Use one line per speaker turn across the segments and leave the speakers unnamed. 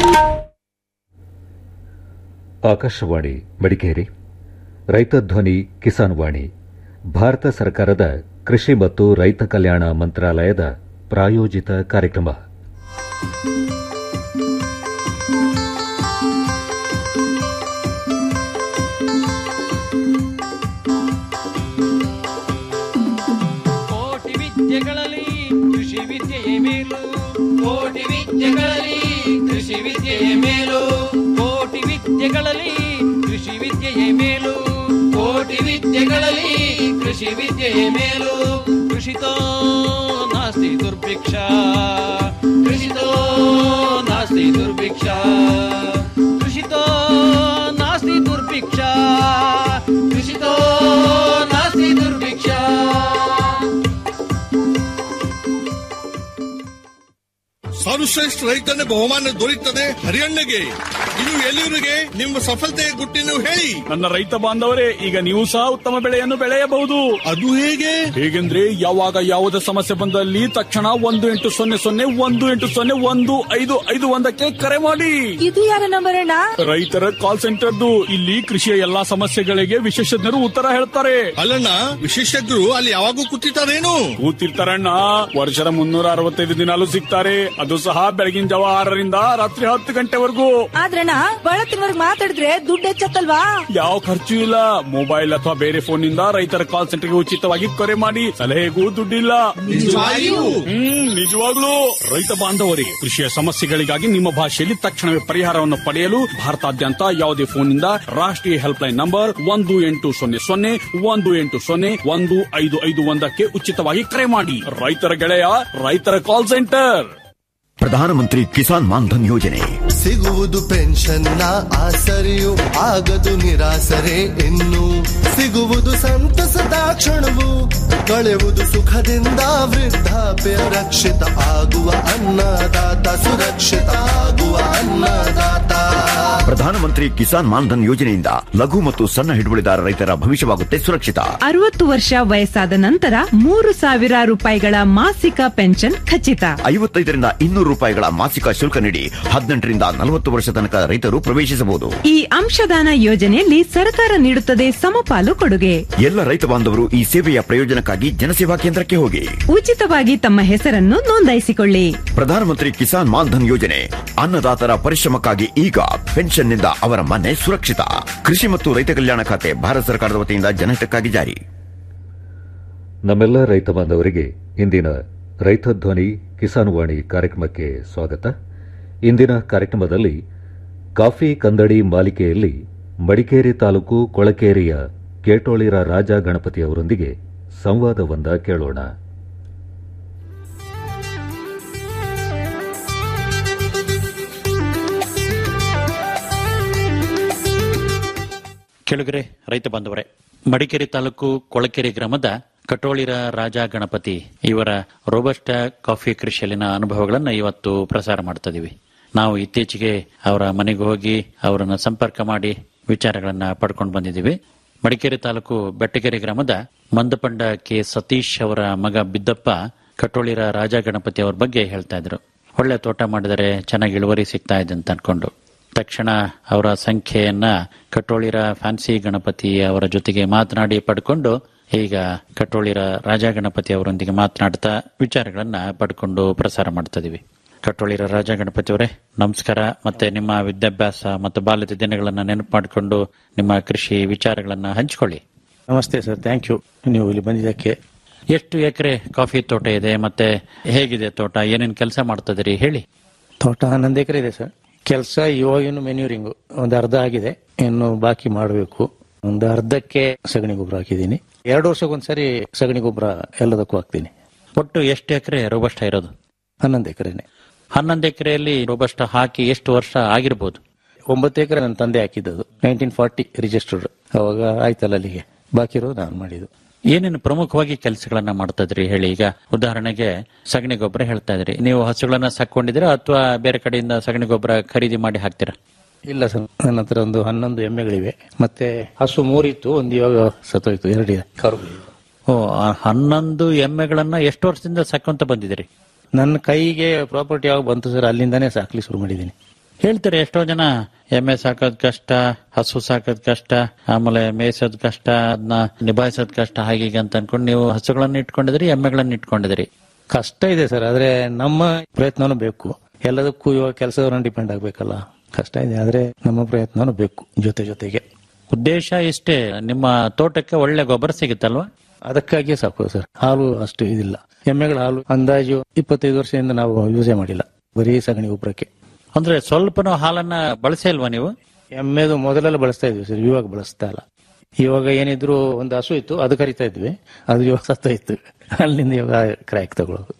ಆಕಾಶವಾಣಿ ಮಡಿಕೇರಿ ರೈತ ಧ್ವನಿ ಕಿಸಾನ್ ವಾಣಿ ಭಾರತ ಸರ್ಕಾರದ ಕೃಷಿ ಮತ್ತು ರೈತ ಕಲ್ಯಾಣ ಮಂತ್ರಾಲಯದ ಪ್ರಾಯೋಜಿತ ಕಾರ್ಯಕ್ರಮ
ಕೋಟಿ ವಿದ್ಯೆಗಳಲ್ಲಿ ಕೃಷಿ ವಿದ್ಯೆಯೇ ಮೇಲು ಕೋಟಿ ವಿದ್ಯೆಗಳಲ್ಲಿ ಕೃಷಿ ವಿದ್ಯೆಯೇ ಮೇಲು ಕೋಟಿ ವಿದ್ಯೆಗಳಲ್ಲಿ ಕೃಷಿ ವಿದ್ಯೆಯೇ ಮೇಲು ಕೋಟಿ ವಿದ್ಯೆಗಳಲ್ಲಿ ಕೃಷಿ ವಿದ್ಯೆಯೇ ಮೇಲು ಕೃಷಿತೋ ನಾಸ್ತಿ ದುರ್ಭಿಕ್ಷ ಕೃಷಿತೋ ನಾಸ್ತಿ ದುರ್ಭಿಕ್ಷ ಕೃಷಿತೋ ನಾಸ್ತಿ ದುರ್ಭಿಕ್ಷ ಕೃಷಿತೋ ನಾಸ್ತಿ ದುರ್ಭಿಕ್ಷ
ಸರ್ವಶ್ರೇಷ್ಠ ರೈತನ ಬಹುಮಾನ ದೊರೆಯುತ್ತದೆ ಹರಿಯಣ್ಣಗೆ ಇದು ಎಲ್ಲಿವರಿಗೆ ನಿಮ್ಮ ಸಫಲತೆಯ ಗುಟ್ಟಿನ ಹೇಳಿ
ನನ್ನ ರೈತ ಬಾಂಧವರೇ ಈಗ ನೀವು ಸಹ ಉತ್ತಮ ಬೆಳೆಯನ್ನು ಬೆಳೆಯಬಹುದು
ಅದು ಹೇಗೆ
ಹೇಗೆಂದ್ರೆ ಯಾವಾಗ ಯಾವುದೇ ಸಮಸ್ಯೆ ಬಂದಲ್ಲಿ ತಕ್ಷಣ ಒಂದು ಎಂಟು ಸೊನ್ನೆ ಸೊನ್ನೆ ಒಂದು ಎಂಟು ಸೊನ್ನೆ ಒಂದು ಐದು ಐದು ಒಂದಕ್ಕೆ ಕರೆ ಮಾಡಿ
ಇದು ಯಾರ ನಂಬರ್ ಅಣ್ಣ
ರೈತರ ಕಾಲ್ ಸೆಂಟರ್ದು ಇಲ್ಲಿ ಕೃಷಿಯ ಎಲ್ಲಾ ಸಮಸ್ಯೆಗಳಿಗೆ ವಿಶೇಷಜ್ಞರು ಉತ್ತರ ಹೇಳ್ತಾರೆ
ಅಲ್ಲಣ್ಣ ವಿಶೇಷಜ್ಞರು ಅಲ್ಲಿ ಯಾವಾಗೂ ಕೂತಿರ್ತಾರೇನು
ಕೂತಿರ್ತಾರಣ್ಣ ವರ್ಷದ ಮುನ್ನೂರ ಅರವತ್ತೈದು ದಿನಾಲು ಸಿಗ್ತಾರೆ ಅದು ಸಹ ಬೆಳಗಿನ ಜಾವ ಆರರಿಂದ ರಾತ್ರಿ ಹತ್ತು ಗಂಟೆವರೆಗೂ
ಆದ್ರಣ್ಣ ಬಳತ್ತಿನವರ್ಗ್ ಮಾತಾಡಿದ್ರೆ ದುಡ್ಡು ಹೆಚ್ಚತ್ತಲ್ವಾ
ಯಾವ ಖರ್ಚು ಇಲ್ಲ ಮೊಬೈಲ್ ಅಥವಾ ಬೇರೆ ಫೋನ್ ನಿಂದ ರೈತರ ಕಾಲ್ ಸೆಂಟರ್ಗೆ ಉಚಿತವಾಗಿ ಕರೆ ಮಾಡಿ ಸಲಹೆಗೂ ದುಡ್ಡಿಲ್ಲ
ನಿಜವಾಗಿಯೂ?
ಹ್ಮ್ ನಿಜವಾಗ್ಲೂ ರೈತ ಬಾಂಧವರೇ ಕೃಷಿಯ ಸಮಸ್ಯೆಗಳಿಗಾಗಿ ನಿಮ್ಮ ಭಾಷೆಯಲ್ಲಿ ತಕ್ಷಣವೇ ಪರಿಹಾರವನ್ನು ಪಡೆಯಲು ಭಾರತಾದ್ಯಂತ ಯಾವುದೇ ಫೋನ್ನಿಂದ ರಾಷ್ಟ್ರೀಯ ಹೆಲ್ಪ್ಲೈನ್ ನಂಬರ್ ಒಂದು ಎಂಟು ಸೊನ್ನೆ ಸೊನ್ನೆ ಒಂದು ಎಂಟು ಸೊನ್ನೆ ಒಂದು ಐದು ಐದು ಒಂದಕ್ಕೆ ಉಚಿತವಾಗಿ ಕರೆ ಮಾಡಿ ರೈತರ ಗೆಳೆಯ ರೈತರ ಕಾಲ್ ಸೆಂಟರ್
ಪ್ರಧಾನಮಂತ್ರಿ ಕಿಸಾನ್ ಮಾನ್ಧನ್ ಯೋಜನೆ
ಸಿಗುವುದು ಪೆನ್ಷನ್ನ ಆಸರೆಯು ಆಗದು ನಿರಾಸರೆ ಇನ್ನು ಸಿಗುವುದು ಸಂತಸದ ಕ್ಷಣವು ಕಳೆಯುವುದು ಸುಖದಿಂದ ವೃದ್ಧಾಪ್ಯ ರಕ್ಷಿತ ಆಗುವ ಅನ್ನದಾತ ಸುರಕ್ಷಿತ ಆಗುವ ಅನ್ನದಾತ
ಪ್ರಧಾನಮಂತ್ರಿ ಕಿಸಾನ್ ಮಾನ್ಧನ್ ಯೋಜನೆಯಿಂದ ಲಘು ಮತ್ತು ಸಣ್ಣ ಹಿಡುವಳಿದಾರ ರೈತರ ಭವಿಷ್ಯವಾಗುತ್ತೆ ಸುರಕ್ಷಿತ
ಅರವತ್ತು ವರ್ಷ ವಯಸ್ಸಾದ ನಂತರ ಮೂರು ಸಾವಿರ ರೂಪಾಯಿಗಳ ಮಾಸಿಕ ಪೆನ್ಷನ್ ಖಚಿತ
ಐವತ್ತೈದರಿಂದ ಇನ್ನೂರು ರೂಪಾಯಿಗಳ ಮಾಸಿಕ ಶುಲ್ಕ ನೀಡಿ ಹದಿನೆಂಟರಿಂದ ನಲವತ್ತು ವರ್ಷ ತನಕ ರೈತರು ಪ್ರವೇಶಿಸಬಹುದು
ಈ ಅಂಶದಾನ ಯೋಜನೆಯಲ್ಲಿ ಸರ್ಕಾರ ನೀಡುತ್ತದೆ ಸಮಪಾಲು ಕೊಡುಗೆ
ಎಲ್ಲ ರೈತ ಬಾಂಧವರು ಈ ಸೇವೆಯ ಪ್ರಯೋಜನಕ್ಕಾಗಿ ಜನಸೇವಾ ಕೇಂದ್ರಕ್ಕೆ ಹೋಗಿ
ಉಚಿತವಾಗಿ ತಮ್ಮ ಹೆಸರನ್ನು ನೋಂದಾಯಿಸಿಕೊಳ್ಳಿ
ಪ್ರಧಾನಮಂತ್ರಿ ಕಿಸಾನ್ ಮಾನ್ಧನ್ ಯೋಜನೆ ಅನ್ನದಾತರ ಪರಿಶ್ರಮಕ್ಕಾಗಿ ಈಗ ಪೆನ್ಷನ್ನಿಂದ ಅವರ ಮನೆ ಸುರಕ್ಷಿತ ಕೃಷಿ ಮತ್ತು ರೈತ ಕಲ್ಯಾಣ ಖಾತೆ ಭಾರತ ಸರ್ಕಾರದ ವತಿಯಿಂದ ಜನಹಿತಕ್ಕಾಗಿ ಜಾರಿ
ನಮ್ಮೆಲ್ಲ ರೈತ ಬಾಂಧವರಿಗೆ ಇಂದಿನ ರೈತ ಧ್ವನಿ ಕಿಸಾನ್ ವಾಣಿ ಕಾರ್ಯಕ್ರಮಕ್ಕೆ ಸ್ವಾಗತ ಇಂದಿನ ಕಾರ್ಯಕ್ರಮದಲ್ಲಿ ಕಾಫಿ ಕಂದಡಿ ಮಾಲಿಕೆಯಲ್ಲಿ ಮಡಿಕೇರಿ ತಾಲೂಕು ಕೊಳಕೇರಿಯ ಕೇಟೋಳಿರ ರಾಜ ಗಣಪತಿ ಅವರೊಂದಿಗೆ ಸಂವಾದವೊಂದ ಕೇಳೋಣ
ಕೆಳಗರೆ ರೈತ ಬಾಂಧವರೇ ಮಡಿಕೇರಿ ತಾಲೂಕು ಕೊಳಕೆರೆ ಗ್ರಾಮದ ಕಟೋಳಿರ ರಾಜ ಗಣಪತಿ ಇವರ ರೋಬಸ್ಟ ಕಾಫಿ ಕೃಷಿಯಲ್ಲಿನ ಅನುಭವಗಳನ್ನ ಇವತ್ತು ಪ್ರಸಾರ ಮಾಡ್ತಾ ಇದೀವಿ ನಾವು ಇತ್ತೀಚೆಗೆ ಅವರ ಮನೆಗೆ ಹೋಗಿ ಅವರನ್ನ ಸಂಪರ್ಕ ಮಾಡಿ ವಿಚಾರಗಳನ್ನ ಪಡ್ಕೊಂಡು ಬಂದಿದ್ದೀವಿ ಮಡಿಕೇರಿ ತಾಲೂಕು ಬೆಟ್ಟಗೆರೆ ಗ್ರಾಮದ ಮಂದಪಂಡ ಕೆ ಸತೀಶ್ ಅವರ ಮಗ ಬಿದ್ದಪ್ಪ ಕಟೋಳಿರ ರಾಜ ಗಣಪತಿ ಅವ್ರ ಬಗ್ಗೆ ಹೇಳ್ತಾ ಇದ್ರು ಒಳ್ಳೆ ತೋಟ ಮಾಡಿದರೆ ಚೆನ್ನಾಗಿ ಇಳುವರಿ ಸಿಗ್ತಾ ಇದೆ ಅಂತ ಅನ್ಕೊಂಡು ತಕ್ಷಣ ಅವರ ಸಂಖ್ಯೆಯನ್ನ ಕಟೋಳಿರ ಫ್ಯಾನ್ಸಿ ಗಣಪತಿ ಅವರ ಜೊತೆಗೆ ಮಾತನಾಡಿ ಪಡ್ಕೊಂಡು ಈಗ ಕಟೋಳಿರ ರಾಜ ಗಣಪತಿ ಅವರೊಂದಿಗೆ ಮಾತನಾಡ್ತಾ ವಿಚಾರಗಳನ್ನ ಪಡ್ಕೊಂಡು ಪ್ರಸಾರ ಮಾಡ್ತಾ ಇದೀವಿ ಕಟೋಳಿರ ರಾಜ ಗಣಪತಿ ಅವರೇ ನಮಸ್ಕಾರ ಮತ್ತೆ ನಿಮ್ಮ ವಿದ್ಯಾಭ್ಯಾಸ ಮತ್ತು ಬಾಲ್ಯದ ದಿನಗಳನ್ನ ನೆನಪು ಮಾಡಿಕೊಂಡು ನಿಮ್ಮ ಕೃಷಿ ವಿಚಾರಗಳನ್ನ ಹಂಚಿಕೊಳ್ಳಿ
ನಮಸ್ತೆ ಸರ್ ಥ್ಯಾಂಕ್ ಯು ನೀವು ಇಲ್ಲಿ ಬಂದಿದ್ದಕ್ಕೆ
ಎಷ್ಟು ಎಕರೆ ಕಾಫಿ ತೋಟ ಇದೆ ಮತ್ತೆ ಹೇಗಿದೆ ತೋಟ ಏನೇನು ಕೆಲಸ ಮಾಡ್ತದಿರಿ ಹೇಳಿ
ತೋಟ ಹನ್ನೊಂದು ಎಕರೆ ಇದೆ ಸರ್ ಕೆಲಸ ಇವಾಗಿನ್ನು ಮೆನ್ಯೂರಿಂಗ್ ಒಂದು ಅರ್ಧ ಆಗಿದೆ ಇನ್ನು ಬಾಕಿ ಮಾಡಬೇಕು ಒಂದು ಅರ್ಧಕ್ಕೆ ಸಗಣಿ ಗೊಬ್ಬರ ಹಾಕಿದ್ದೀನಿ ಎರಡು ವರ್ಷಕ್ಕೊಂದ್ಸರಿ ಸಗಣಿ ಗೊಬ್ಬರ ಎಲ್ಲದಕ್ಕೂ ಹಾಕ್ತೀನಿ
ಒಟ್ಟು ಎಷ್ಟು ಎಕರೆ ರೋಬಸ್ಟ ಇರೋದು
ಹನ್ನೊಂದು ಎಕರೆನೆ
ಹನ್ನೊಂದು ಎಕರೆಯಲ್ಲಿ ರೋಬಸ್ಟ ಹಾಕಿ ಎಷ್ಟು ವರ್ಷ ಆಗಿರ್ಬೋದು
ಒಂಬತ್ತು ಎಕರೆ ನನ್ನ ತಂದೆ ಹಾಕಿದ್ದದು ನೈನ್ಟೀನ್ ಫಾರ್ಟಿ ರಿಜಿಸ್ಟರ್ಡ್ ಅವಾಗ ಆಯ್ತಲ್ಲ ಅಲ್ಲಿಗೆ ಬಾಕಿ ಇರೋದು ನಾನು ಮಾಡಿದ್ದು
ಏನೇನು ಪ್ರಮುಖವಾಗಿ ಕೆಲಸಗಳನ್ನ ಮಾಡ್ತಾ ಇದ್ರಿ ಹೇಳಿ ಈಗ ಉದಾಹರಣೆಗೆ ಸಗಣಿ ಗೊಬ್ಬರ ಹೇಳ್ತಾ ಇದ್ರಿ ನೀವು ಹಸುಗಳನ್ನ ಸಾಕೊಂಡಿದ್ದೀರಾ ಅಥವಾ ಬೇರೆ ಕಡೆಯಿಂದ ಸಗಣಿ ಗೊಬ್ಬರ ಖರೀದಿ ಮಾಡಿ ಹಾಕ್ತೀರಾ
ಇಲ್ಲ ಸರ್ ನನ್ನ ಹತ್ರ ಒಂದು ಹನ್ನೊಂದು ಎಮ್ಮೆಗಳಿವೆ ಮತ್ತೆ ಹಸು ಮೂರಿತ್ತು ಒಂದು ಇವಾಗ ಸತ್ತೋಯ್ತು ಎರಡಿದೆ ಕರುಗಳು
ಓ ಆ ಹನ್ನೊಂದು ಎಮ್ಮೆಗಳನ್ನ ಎಷ್ಟು ವರ್ಷದಿಂದ ಸಾಕೊಂತ ಬಂದಿದ್ದೀರಿ
ನನ್ನ ಕೈಗೆ ಪ್ರಾಪರ್ಟಿ ಯಾವಾಗ ಬಂತು ಸರ್ ಅಲ್ಲಿಂದಾನೇ ಸಾಕ್ಲಿ ಶುರು ಮಾಡಿದ್ದೀನಿ
ಹೇಳ್ತಾರೆ ಎಷ್ಟೋ ಜನ ಎಮ್ಮೆ ಸಾಕೋದ್ ಕಷ್ಟ ಹಸು ಸಾಕೋದ್ ಕಷ್ಟ ಆಮೇಲೆ ಮೇಯ್ಸೋದ್ ಕಷ್ಟ ಅದನ್ನ ನಿಭಾಯಿಸೋದ್ ಕಷ್ಟ ಹಾಗೆ ಹೀಗೆ ಅಂತ ಅನ್ಕೊಂಡು ನೀವು ಹಸುಗಳನ್ನ ಇಟ್ಕೊಂಡಿದ್ರಿ ಎಮ್ಮೆಗಳನ್ನ ಇಟ್ಕೊಂಡಿದ್ರಿ
ಕಷ್ಟ ಇದೆ ಸರ್ ಆದ್ರೆ ನಮ್ಮ ಪ್ರಯತ್ನನೂ ಬೇಕು ಎಲ್ಲದಕ್ಕೂ ಇವಾಗ ಕೆಲಸದವ್ರನ್ನ ಡಿಪೆಂಡ್ ಆಗ್ಬೇಕಲ್ಲ ಕಷ್ಟ ಇದೆ ಆದ್ರೆ ನಮ್ಮ ಪ್ರಯತ್ನನೂ ಬೇಕು ಜೊತೆ ಜೊತೆಗೆ
ಉದ್ದೇಶ ಇಷ್ಟೇ ನಿಮ್ಮ ತೋಟಕ್ಕೆ ಒಳ್ಳೆ ಗೊಬ್ಬರ ಸಿಗುತ್ತಲ್ವಾ
ಅದಕ್ಕಾಗಿಯೇ ಸಾಕು ಸರ್ ಹಾಲು ಅಷ್ಟು ಇದಿಲ್ಲ ಎಮ್ಮೆಗಳ ಹಾಲು ಅಂದಾಜು ಇಪ್ಪತ್ತೈದು ವರ್ಷದಿಂದ ನಾವು ಯೂಸೇ ಮಾಡಿಲ್ಲ ಬರೀ ಸಗಣಿ ಗೊಬ್ಬರಕ್ಕೆ
ಅಂದ್ರೆ ಸ್ವಲ್ಪನೂ ಹಾಲನ್ನ ಬಳಸೇ ಇಲ್ವಾ ನೀವು
ಎಮ್ಮೆದು ಮೊದಲೆಲ್ಲ ಬಳಸ್ತಾ ಇದ್ವಿ ಸರ್ ಇವಾಗ ಬಳಸ್ತಾ ಇಲ್ಲ ಇವಾಗ ಏನಿದ್ರು ಒಂದು ಹಸು ಇತ್ತು ಅದು ಕರಿತಾ ಇದ್ವಿ ಅದು ಇವಾಗ ಸತ್ತ ಇತ್ತು ಅಲ್ಲಿಂದ ಇವಾಗ ಕ್ರ್ಯಾಕ್ ತಗೊಳ್ಳೋದು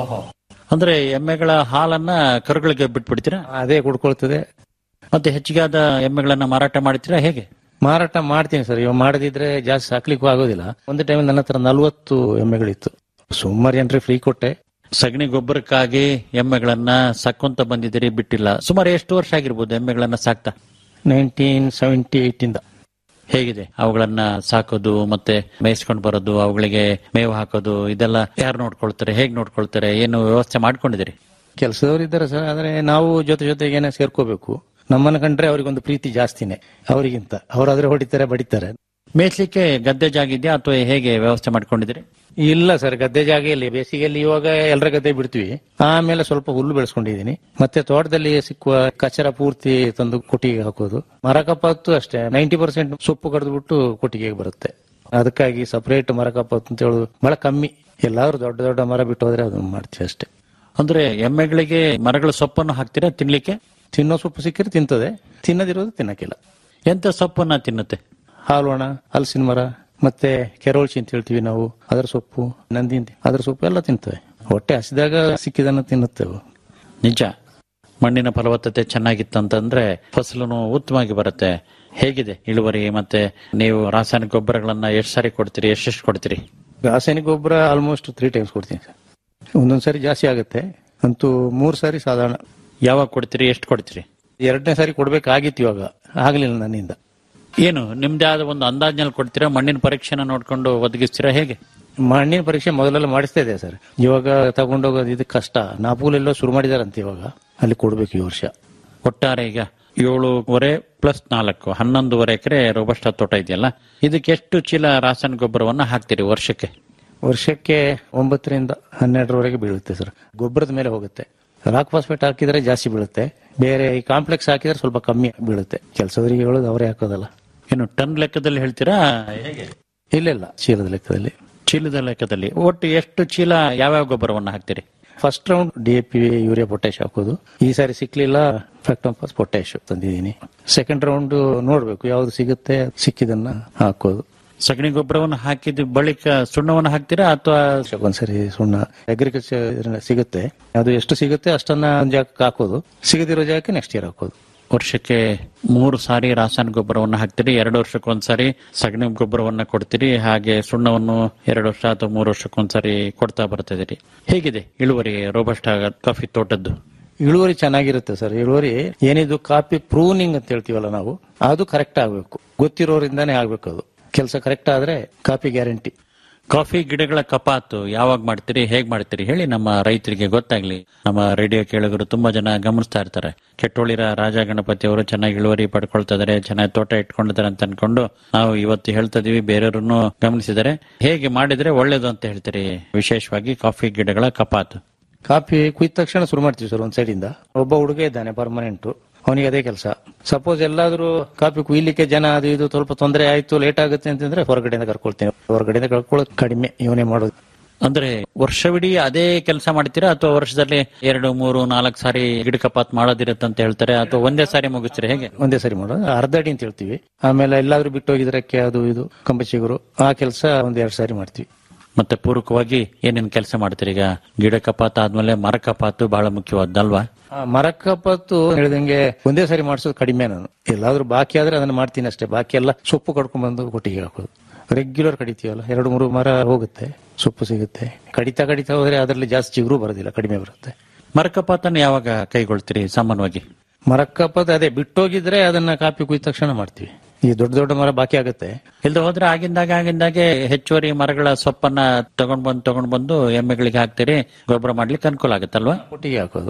ಅಂದ್ರೆ ಎಮ್ಮೆಗಳ ಹಾಲನ್ನ ಕರುಗಳಿಗೆ ಬಿಟ್ಬಿಡ್ತೀರಾ
ಅದೇ ಕುಡ್ಕೊಳ್ತದೆ
ಮತ್ತೆ ಹೆಚ್ಚಿಗೆ ಆದ ಎಮ್ಮೆಗಳನ್ನ ಮಾರಾಟ ಮಾಡ್ತೀರಾ ಹೇಗೆ
ಮಾರಾಟ ಮಾಡ್ತೀನಿ ಸರ್ ಇವಾಗ ಮಾಡದಿದ್ರೆ ಜಾಸ್ತಿ ಸಾಕ್ಲಿಕ್ಕೂ ಆಗೋದಿಲ್ಲ ಒಂದು ಟೈಮ್ ನನ್ನ ಹತ್ರ ನಲ್ವತ್ತು ಎಮ್ಮೆಗಳಿತ್ತು ಸುಮಾರು ಜನರಿಗೆ ಫ್ರೀ ಕೊಟ್ಟೆ
ಸಗಣಿ ಗೊಬ್ಬರಕ್ಕಾಗಿ ಎಮ್ಮೆಗಳನ್ನ ಸಾಕೊಂತ ಬಂದಿದ್ದೀರಿ ಬಿಟ್ಟಿಲ್ಲ ಸುಮಾರು ಎಷ್ಟು ವರ್ಷ ಆಗಿರ್ಬೋದು ಎಮ್ಮೆಗಳನ್ನ ಸಾಕ್ತಾ
ನೈನ್ಟೀನ್ ಸೆವೆಂಟಿ ಏಟ್ ಇಂದ
ಹೇಗಿದೆ ಅವುಗಳನ್ನ ಸಾಕೋದು ಮತ್ತೆ ಮೇಯಿಸ್ಕೊಂಡು ಬರೋದು ಅವುಗಳಿಗೆ ಮೇವು ಹಾಕೋದು ಇದೆಲ್ಲ ಯಾರು ನೋಡ್ಕೊಳ್ತಾರೆ ಹೇಗ್ ನೋಡ್ಕೊಳ್ತಾರೆ ಏನು ವ್ಯವಸ್ಥೆ ಮಾಡ್ಕೊಂಡಿದ್ದೀರಿ
ಕೆಲಸದವರು ಇದ್ದಾರೆ ಸರ್ ಆದ್ರೆ ನಾವು ಜೊತೆ ಜೊತೆಗೇನೆ ಸೇರ್ಕೋಬೇಕು ನಮ್ಮನ್ನ ಕಂಡ್ರೆ ಅವ್ರಿಗೊಂದು ಪ್ರೀತಿ ಜಾಸ್ತಿನೇ ಅವರಿಗಿಂತ ಅವರಾದ್ರೆ ಹೊಡಿತಾರೆ ಬಡಿತಾರೆ
ಮೇಯ್ಸ್ಲಿಕ್ಕೆ ಗದ್ದೆ ಜಾಗಿದ್ಯಾ ಅಥವಾ ಹೇಗೆ ವ್ಯವಸ್ಥೆ ಮಾಡ್ಕೊಂಡಿದ್ದೀರಿ
ಇಲ್ಲ ಸರ್ ಗದ್ದೆ ಜಾಗೆಯಲ್ಲಿ ಬೇಸಿಗೆಯಲ್ಲಿ ಇವಾಗ ಎಲ್ಲರ ಗದ್ದೆ ಬಿಡ್ತೀವಿ ಆಮೇಲೆ ಸ್ವಲ್ಪ ಹುಲ್ಲು ಬೆಳೆಸ್ಕೊಂಡಿದೀನಿ ಮತ್ತೆ ತೋಟದಲ್ಲಿ ಸಿಕ್ಕುವ ಕಚರ ಪೂರ್ತಿ ತಂದು ಕೊಟ್ಟಿಗೆ ಹಾಕೋದು ಮರ ಕಪಾತ್ತು ಅಷ್ಟೇ ನೈಂಟಿ ಪರ್ಸೆಂಟ್ ಸೊಪ್ಪು ಕಡ್ದ್ಬಿಟ್ಟು ಕೊಟ್ಟಿಗೆಗೆ ಬರುತ್ತೆ ಅದಕ್ಕಾಗಿ ಸಪರೇಟ್ ಮರ ಕಪಾತ್ತು ಅಂತ ಹೇಳೋದು ಬಹಳ ಕಮ್ಮಿ ಎಲ್ಲಾದ್ರೂ ದೊಡ್ಡ ದೊಡ್ಡ ಮರ ಬಿಟ್ಟು ಹೋದ್ರೆ ಅದನ್ನ ಮಾಡ್ತೀವಿ ಅಷ್ಟೇ
ಅಂದ್ರೆ ಎಮ್ಮೆಗಳಿಗೆ ಮರಗಳ ಸೊಪ್ಪನ್ನು ಹಾಕ್ತೀರಾ ತಿನ್ಲಿಕ್ಕೆ
ತಿನ್ನೋ ಸೊಪ್ಪು ಸಿಕ್ಕಿದ್ರೆ ತಿಂತದೆ ತಿನ್ನದಿರೋದು ತಿನ್ನಕ್ಕಿಲ್ಲ
ಎಂತ ಸೊಪ್ಪನ್ನ ತಿನ್ನುತ್ತೆ
ಹಾಲೋಣ ಹಲಸಿನ ಮರ ಮತ್ತೆ ಕೆರೋಳ್ಸಿ ಅಂತ ಹೇಳ್ತೀವಿ ನಾವು ಅದರ ಸೊಪ್ಪು ನಂದಿ ಅದರ ಸೊಪ್ಪು ಎಲ್ಲ ತಿಂತವೆ ಹೊಟ್ಟೆ ಹಸಿದಾಗ ಸಿಕ್ಕಿದನ್ನು ತಿನ್ನುತ್ತೇವೆ
ನಿಜ ಮಣ್ಣಿನ ಫಲವತ್ತತೆ ಚೆನ್ನಾಗಿತ್ತಂತಂದ್ರೆ ಫಸಲು ಉತ್ತಮವಾಗಿ ಬರುತ್ತೆ ಹೇಗಿದೆ ಇಳುವರಿ ಮತ್ತೆ ನೀವು ರಾಸಾಯನಿಕ ಗೊಬ್ಬರಗಳನ್ನ ಎಷ್ಟು ಸಾರಿ ಕೊಡ್ತೀರಿ ಎಷ್ಟೆಷ್ಟು ಕೊಡ್ತೀರಿ
ರಾಸಾಯನಿಕ ಗೊಬ್ಬರ ಆಲ್ಮೋಸ್ಟ್ ತ್ರೀ ಟೈಮ್ಸ್ ಕೊಡ್ತೀನಿ ಸರ್ ಒಂದೊಂದ್ ಸಾರಿ ಜಾಸ್ತಿ ಆಗುತ್ತೆ ಅಂತೂ ಮೂರ್ ಸಾರಿ ಸಾಧಾರಣ
ಯಾವಾಗ ಕೊಡ್ತೀರಿ ಎಷ್ಟು ಕೊಡ್ತೀರಿ
ಎರಡನೇ ಸಾರಿ ಕೊಡ್ಬೇಕಾಗಿತ್ತು ಇವಾಗ ಆಗ್ಲಿಲ್ಲ ನನ್ನಿಂದ
ಏನು ನಿಮ್ದೇ ಆದ ಒಂದು ಅಂದಾಜ್ನಲ್ಲಿ ಕೊಡ್ತೀರಾ ಮಣ್ಣಿನ ಪರೀಕ್ಷೆನ ನೋಡ್ಕೊಂಡು ಒದಗಿಸ್ತೀರಾ ಹೇಗೆ
ಮಣ್ಣಿನ ಪರೀಕ್ಷೆ ಮೊದಲೆಲ್ಲ ಮಾಡಿಸ್ತಾ ಇದೆ ಸರ್ ಇವಾಗ ತಗೊಂಡೋಗೋದು ಇದು ಕಷ್ಟ ನಾಪೂಲೆಲ್ಲೋ ಶುರು ಮಾಡಿದಾರಂತೆ ಇವಾಗ ಅಲ್ಲಿ ಕೊಡ್ಬೇಕು ಈ ವರ್ಷ
ಒಟ್ಟಾರೆ ಈಗ ಏಳೂವರೆ ಪ್ಲಸ್ ನಾಲ್ಕು ಹನ್ನೊಂದುವರೆ ಎಕರೆ ರೋಬಸ್ಟ ತೋಟ ಇದೆಯಲ್ಲ ಇದಕ್ಕೆ ಎಷ್ಟು ಚೀಲ ರಾಸಾಯನಿಕ ಗೊಬ್ಬರವನ್ನ ಹಾಕ್ತೀರಿ ವರ್ಷಕ್ಕೆ
ವರ್ಷಕ್ಕೆ ಒಂಬತ್ತರಿಂದ ಹನ್ನೆರಡರವರೆಗೆ ಬೀಳುತ್ತೆ ಸರ್ ಗೊಬ್ಬರದ ಮೇಲೆ ಹೋಗುತ್ತೆ ರಾಕ್ ಫಾಸ್ಫೇಟ್ ಹಾಕಿದ್ರೆ ಜಾಸ್ತಿ ಬೀಳುತ್ತೆ ಬೇರೆ ಈ ಕಾಂಪ್ಲೆಕ್ಸ್ ಹಾಕಿದ್ರೆ ಸ್ವಲ್ಪ ಕಮ್ಮಿ ಬೀಳುತ್ತೆ ಕೆಲಸದವರಿಗೆ ಹೇಳೋದು ಅವರೇ ಹಾಕೋದಲ್ಲ
ಏನು ಟನ್ ಲೆಕ್ಕದಲ್ಲಿ ಹೇಳ್ತೀರಾ ಹೇಗೆ
ಇಲ್ಲ ಇಲ್ಲ ಚೀಲದ ಲೆಕ್ಕದಲ್ಲಿ
ಚೀಲದ ಲೆಕ್ಕದಲ್ಲಿ ಒಟ್ಟು ಎಷ್ಟು ಚೀಲ ಯಾವ್ಯಾವ ಗೊಬ್ಬರವನ್ನ ಹಾಕ್ತೀರಿ
first round D A P urea potash ಹಾಕೋದು ಈ ಸಾರಿ ಸಿಕ್ಲಿಲ್ಲ ಫ್ಯಾಕ್ಟಂಪಾಸ್ ಪೊಟ್ಯಾಶ್ ತಂದಿದ್ದೀನಿ ಸೆಕೆಂಡ್ ರೌಂಡ್ ನೋಡ್ಬೇಕು ಯಾವ್ದು ಸಿಗುತ್ತೆ ಸಿಕ್ಕಿದನ್ನ ಹಾಕೋದು
ಸಗಣಿ ಗೊಬ್ಬರವನ್ನು ಹಾಕಿದ ಬಳಿಕ ಸುಣ್ಣವನ್ನು ಹಾಕ್ತೀರಾ ಅಥವಾ
ಒಂದ್ಸರಿ ಸುಣ್ಣ ಅಗ್ರಿಕಲ್ಚರ್ ಸಿಗುತ್ತೆ ಅದು ಎಷ್ಟು ಸಿಗುತ್ತೆ ಅಷ್ಟನ್ನ ಒಂದ್ ಜಾಗಕ್ಕೆ ಹಾಕೋದು ಸಿಗದಿರೋ ಜಾಗಕ್ಕೆ ನೆಕ್ಸ್ಟ್ ಇಯರ್ ಹಾಕೋದು
ವರ್ಷಕ್ಕೆ ಮೂರು ಸಾರಿ ರಾಸಾಯನಿಕ ಗೊಬ್ಬರವನ್ನು ಹಾಕ್ತೀರಿ ಎರಡು ವರ್ಷಕ್ಕೊಂದ್ಸಾರಿ ಸಗಣಿ ಗೊಬ್ಬರವನ್ನ ಕೊಡ್ತೀರಿ ಹಾಗೆ ಸುಣ್ಣವನ್ನು ಎರಡು ವರ್ಷ ಅಥವಾ ಮೂರು ವರ್ಷಕ್ಕೊಂದ್ಸಾರಿ ಕೊಡ್ತಾ ಬರ್ತಿದ್ದೀರಿ ಹೇಗಿದೆ ಇಳುವರಿ ರೋಬಸ್ಟ ಕಾಫಿ ತೋಟದ್ದು
ಇಳುವರಿ ಚೆನ್ನಾಗಿರುತ್ತೆ ಸರ್ ಇಳುವರಿ ಏನಿದು ಕಾಪಿ ಪ್ರೂನಿಂಗ್ ಅಂತ ಹೇಳ್ತೀವಲ್ಲ ನಾವು ಅದು ಕರೆಕ್ಟ್ ಆಗ್ಬೇಕು ಗೊತ್ತಿರೋರಿಂದಾನೇ ಆಗ್ಬೇಕು ಅದು ಕೆಲಸ ಕರೆಕ್ಟ್ ಆದ್ರೆ ಕಾಪಿ ಗ್ಯಾರಂಟಿ
ಕಾಫಿ ಗಿಡಗಳ ಕಪಾತು ಯಾವಾಗ ಮಾಡ್ತೀರಿ ಹೇಗ್ ಮಾಡ್ತೀರಿ ಹೇಳಿ ನಮ್ಮ ರೈತರಿಗೆ ಗೊತ್ತಾಗ್ಲಿ ನಮ್ಮ ರೇಡಿಯೋ ಕೇಳುಗರು ತುಂಬಾ ಜನ ಗಮನಿಸ್ತಾ ಇರ್ತಾರೆ ಕೆಟ್ಟೋಳಿರ ರಾಜ ಗಣಪತಿ ಅವರು ಚೆನ್ನಾಗಿ ಇಳುವರಿ ಪಡ್ಕೊಳ್ತಾ ಇದಾರೆ ಚೆನ್ನಾಗಿ ತೋಟ ಇಟ್ಕೊಂಡಿದ್ದಾರೆ ಅಂತ ಅನ್ಕೊಂಡು ನಾವು ಇವತ್ತು ಹೇಳ್ತಾ ಇದೀವಿ ಬೇರೆಯವ್ರನ್ನು ಗಮನಿಸಿದರೆ ಹೇಗೆ ಮಾಡಿದ್ರೆ ಒಳ್ಳೇದು ಅಂತ ಹೇಳ್ತೀರಿ ವಿಶೇಷವಾಗಿ ಕಾಫಿ ಗಿಡಗಳ ಕಪಾತು
ಕಾಫಿ ಕುಯ್ದ ತಕ್ಷಣ ಶುರು ಮಾಡ್ತೀವಿ ಸರ್ ಒಂದ್ ಸೈಡ್ ಇಂದ ಒಬ್ಬ ಹುಡುಗ ಇದ್ದಾನೆ ಪರ್ಮನೆಂಟ್ ಅವನಿಗೆ ಅದೇ ಕೆಲಸ ಸಪೋಸ್ ಎಲ್ಲಾದ್ರೂ ಕಾಫಿ ಕುಯ್ಲಿಕ್ಕೆ ಜನ ಅದು ಇದು ಸ್ವಲ್ಪ ತೊಂದರೆ ಆಯ್ತು ಲೇಟ್ ಆಗುತ್ತೆ ಅಂತಂದ್ರೆ ಹೊರಗಡೆಯಿಂದ ಕರ್ಕೊಳ್ತೀನಿ ಹೊರಗಡೆಯಿಂದ ಕರ್ಕೊಳ್ಳೋದು ಕಡಿಮೆ ಇವನೇ ಮಾಡೋದು
ಅಂದ್ರೆ ವರ್ಷವಿಡೀ ಅದೇ ಕೆಲಸ ಮಾಡ್ತೀರಾ ಅಥವಾ ವರ್ಷದಲ್ಲಿ ಎರಡು ಮೂರು ನಾಲ್ಕು ಸಾರಿ ಗಿಡ ಕಪಾತ್ ಮಾಡೋದಿರುತ್ತೆ ಅಂತ ಹೇಳ್ತಾರೆ ಅಥವಾ ಒಂದೇ ಸಾರಿ ಮುಗಿಸ್ತೀರಾ ಹೇಗೆ
ಒಂದೇ ಸರಿ ಮಾಡೋದು ಅರ್ಧ ಅಡಿ ಅಂತ ಹೇಳ್ತೀವಿ ಆಮೇಲೆ ಎಲ್ಲಾದ್ರೂ ಬಿಟ್ಟು ಹೋಗಿದ್ರಕ್ಕೆ ಅದು ಇದು ಕಂಬಚಿಗುರು ಆ ಕೆಲಸ ಒಂದ್ ಎರಡ್ ಸಾರಿ ಮಾಡ್ತೀವಿ
ಮತ್ತೆ ಪೂರಕವಾಗಿ ಏನೇನ್ ಕೆಲಸ ಮಾಡ್ತೀರಿ ಈಗ ಗಿಡ ಕಪಾತ್ ಆದ್ಮೇಲೆ ಮರ ಕಪಾತು ಬಹಳ ಮುಖ್ಯವಾದಲ್ವಾ
ಆ, ಮರ ಕಪ್ಪತ್ತು ಹೇಳಿದಂಗೆ ಒಂದೇ ಸಾರಿ ಮಾಡಿಸೋದು ಕಡಿಮೆ ನಾನು ಎಲ್ಲಾದ್ರೂ ಬಾಕಿ ಆದ್ರೆ ಅದನ್ನ ಮಾಡ್ತೀನಿ ಅಷ್ಟೇ ಬಾಕಿ ಎಲ್ಲ ಸೊಪ್ಪು ಕಡ್ಕೊಂಡ್ ಬಂದು ಕೊಟ್ಟಿಗೆ ಹಾಕೋದು ರೆಗ್ಯುಲರ್ ಕಡಿತೀವಲ್ಲ ಎರಡು ಮೂರು ಮರ ಹೋಗುತ್ತೆ ಸೊಪ್ಪು ಸಿಗುತ್ತೆ ಕಡಿತಾ ಕಡಿತಾ ಹೋದ್ರೆ ಅದರಲ್ಲಿ ಜಾಸ್ತಿ ಚಿಗುರು ಬರೋದಿಲ್ಲ ಕಡಿಮೆ ಬರುತ್ತೆ
ಮರ ಕಪಾತನ್ನು ಯಾವಾಗ ಕೈಗೊಳ್ತೀರಿ ಸಾಮಾನ್ಯವಾಗಿ
ಮರ ಕಪ್ಪತ್ತು ಅದೇ ಬಿಟ್ಟೋಗಿದ್ರೆ ಅದನ್ನ ಕಾಪಿ ಕುಯ್ದ ತಕ್ಷಣ ಮಾಡ್ತೀವಿ ಈ ದೊಡ್ಡ ದೊಡ್ಡ ಮರ ಬಾಕಿ ಆಗುತ್ತೆ
ಇಲ್ದ ಹೋದ್ರೆ ಆಗಿಂದಾಗ ಆಗಿಂದಾಗೆ ಹೆಚ್ಚುವರಿ ಮರಗಳ ಸೊಪ್ಪನ್ನ ತಗೊಂಡ್ ಬಂದು ತಗೊಂಡ್ ಬಂದು ಎಮ್ಮೆಗಳಿಗೆ ಹಾಕ್ತೀರಿ ಗೊಬ್ಬರ ಮಾಡ್ಲಿಕ್ಕೆ ಅನುಕೂಲ ಆಗುತ್ತಲ್ವಾ
ಕೊಟ್ಟಿಗೆ ಹಾಕೋದು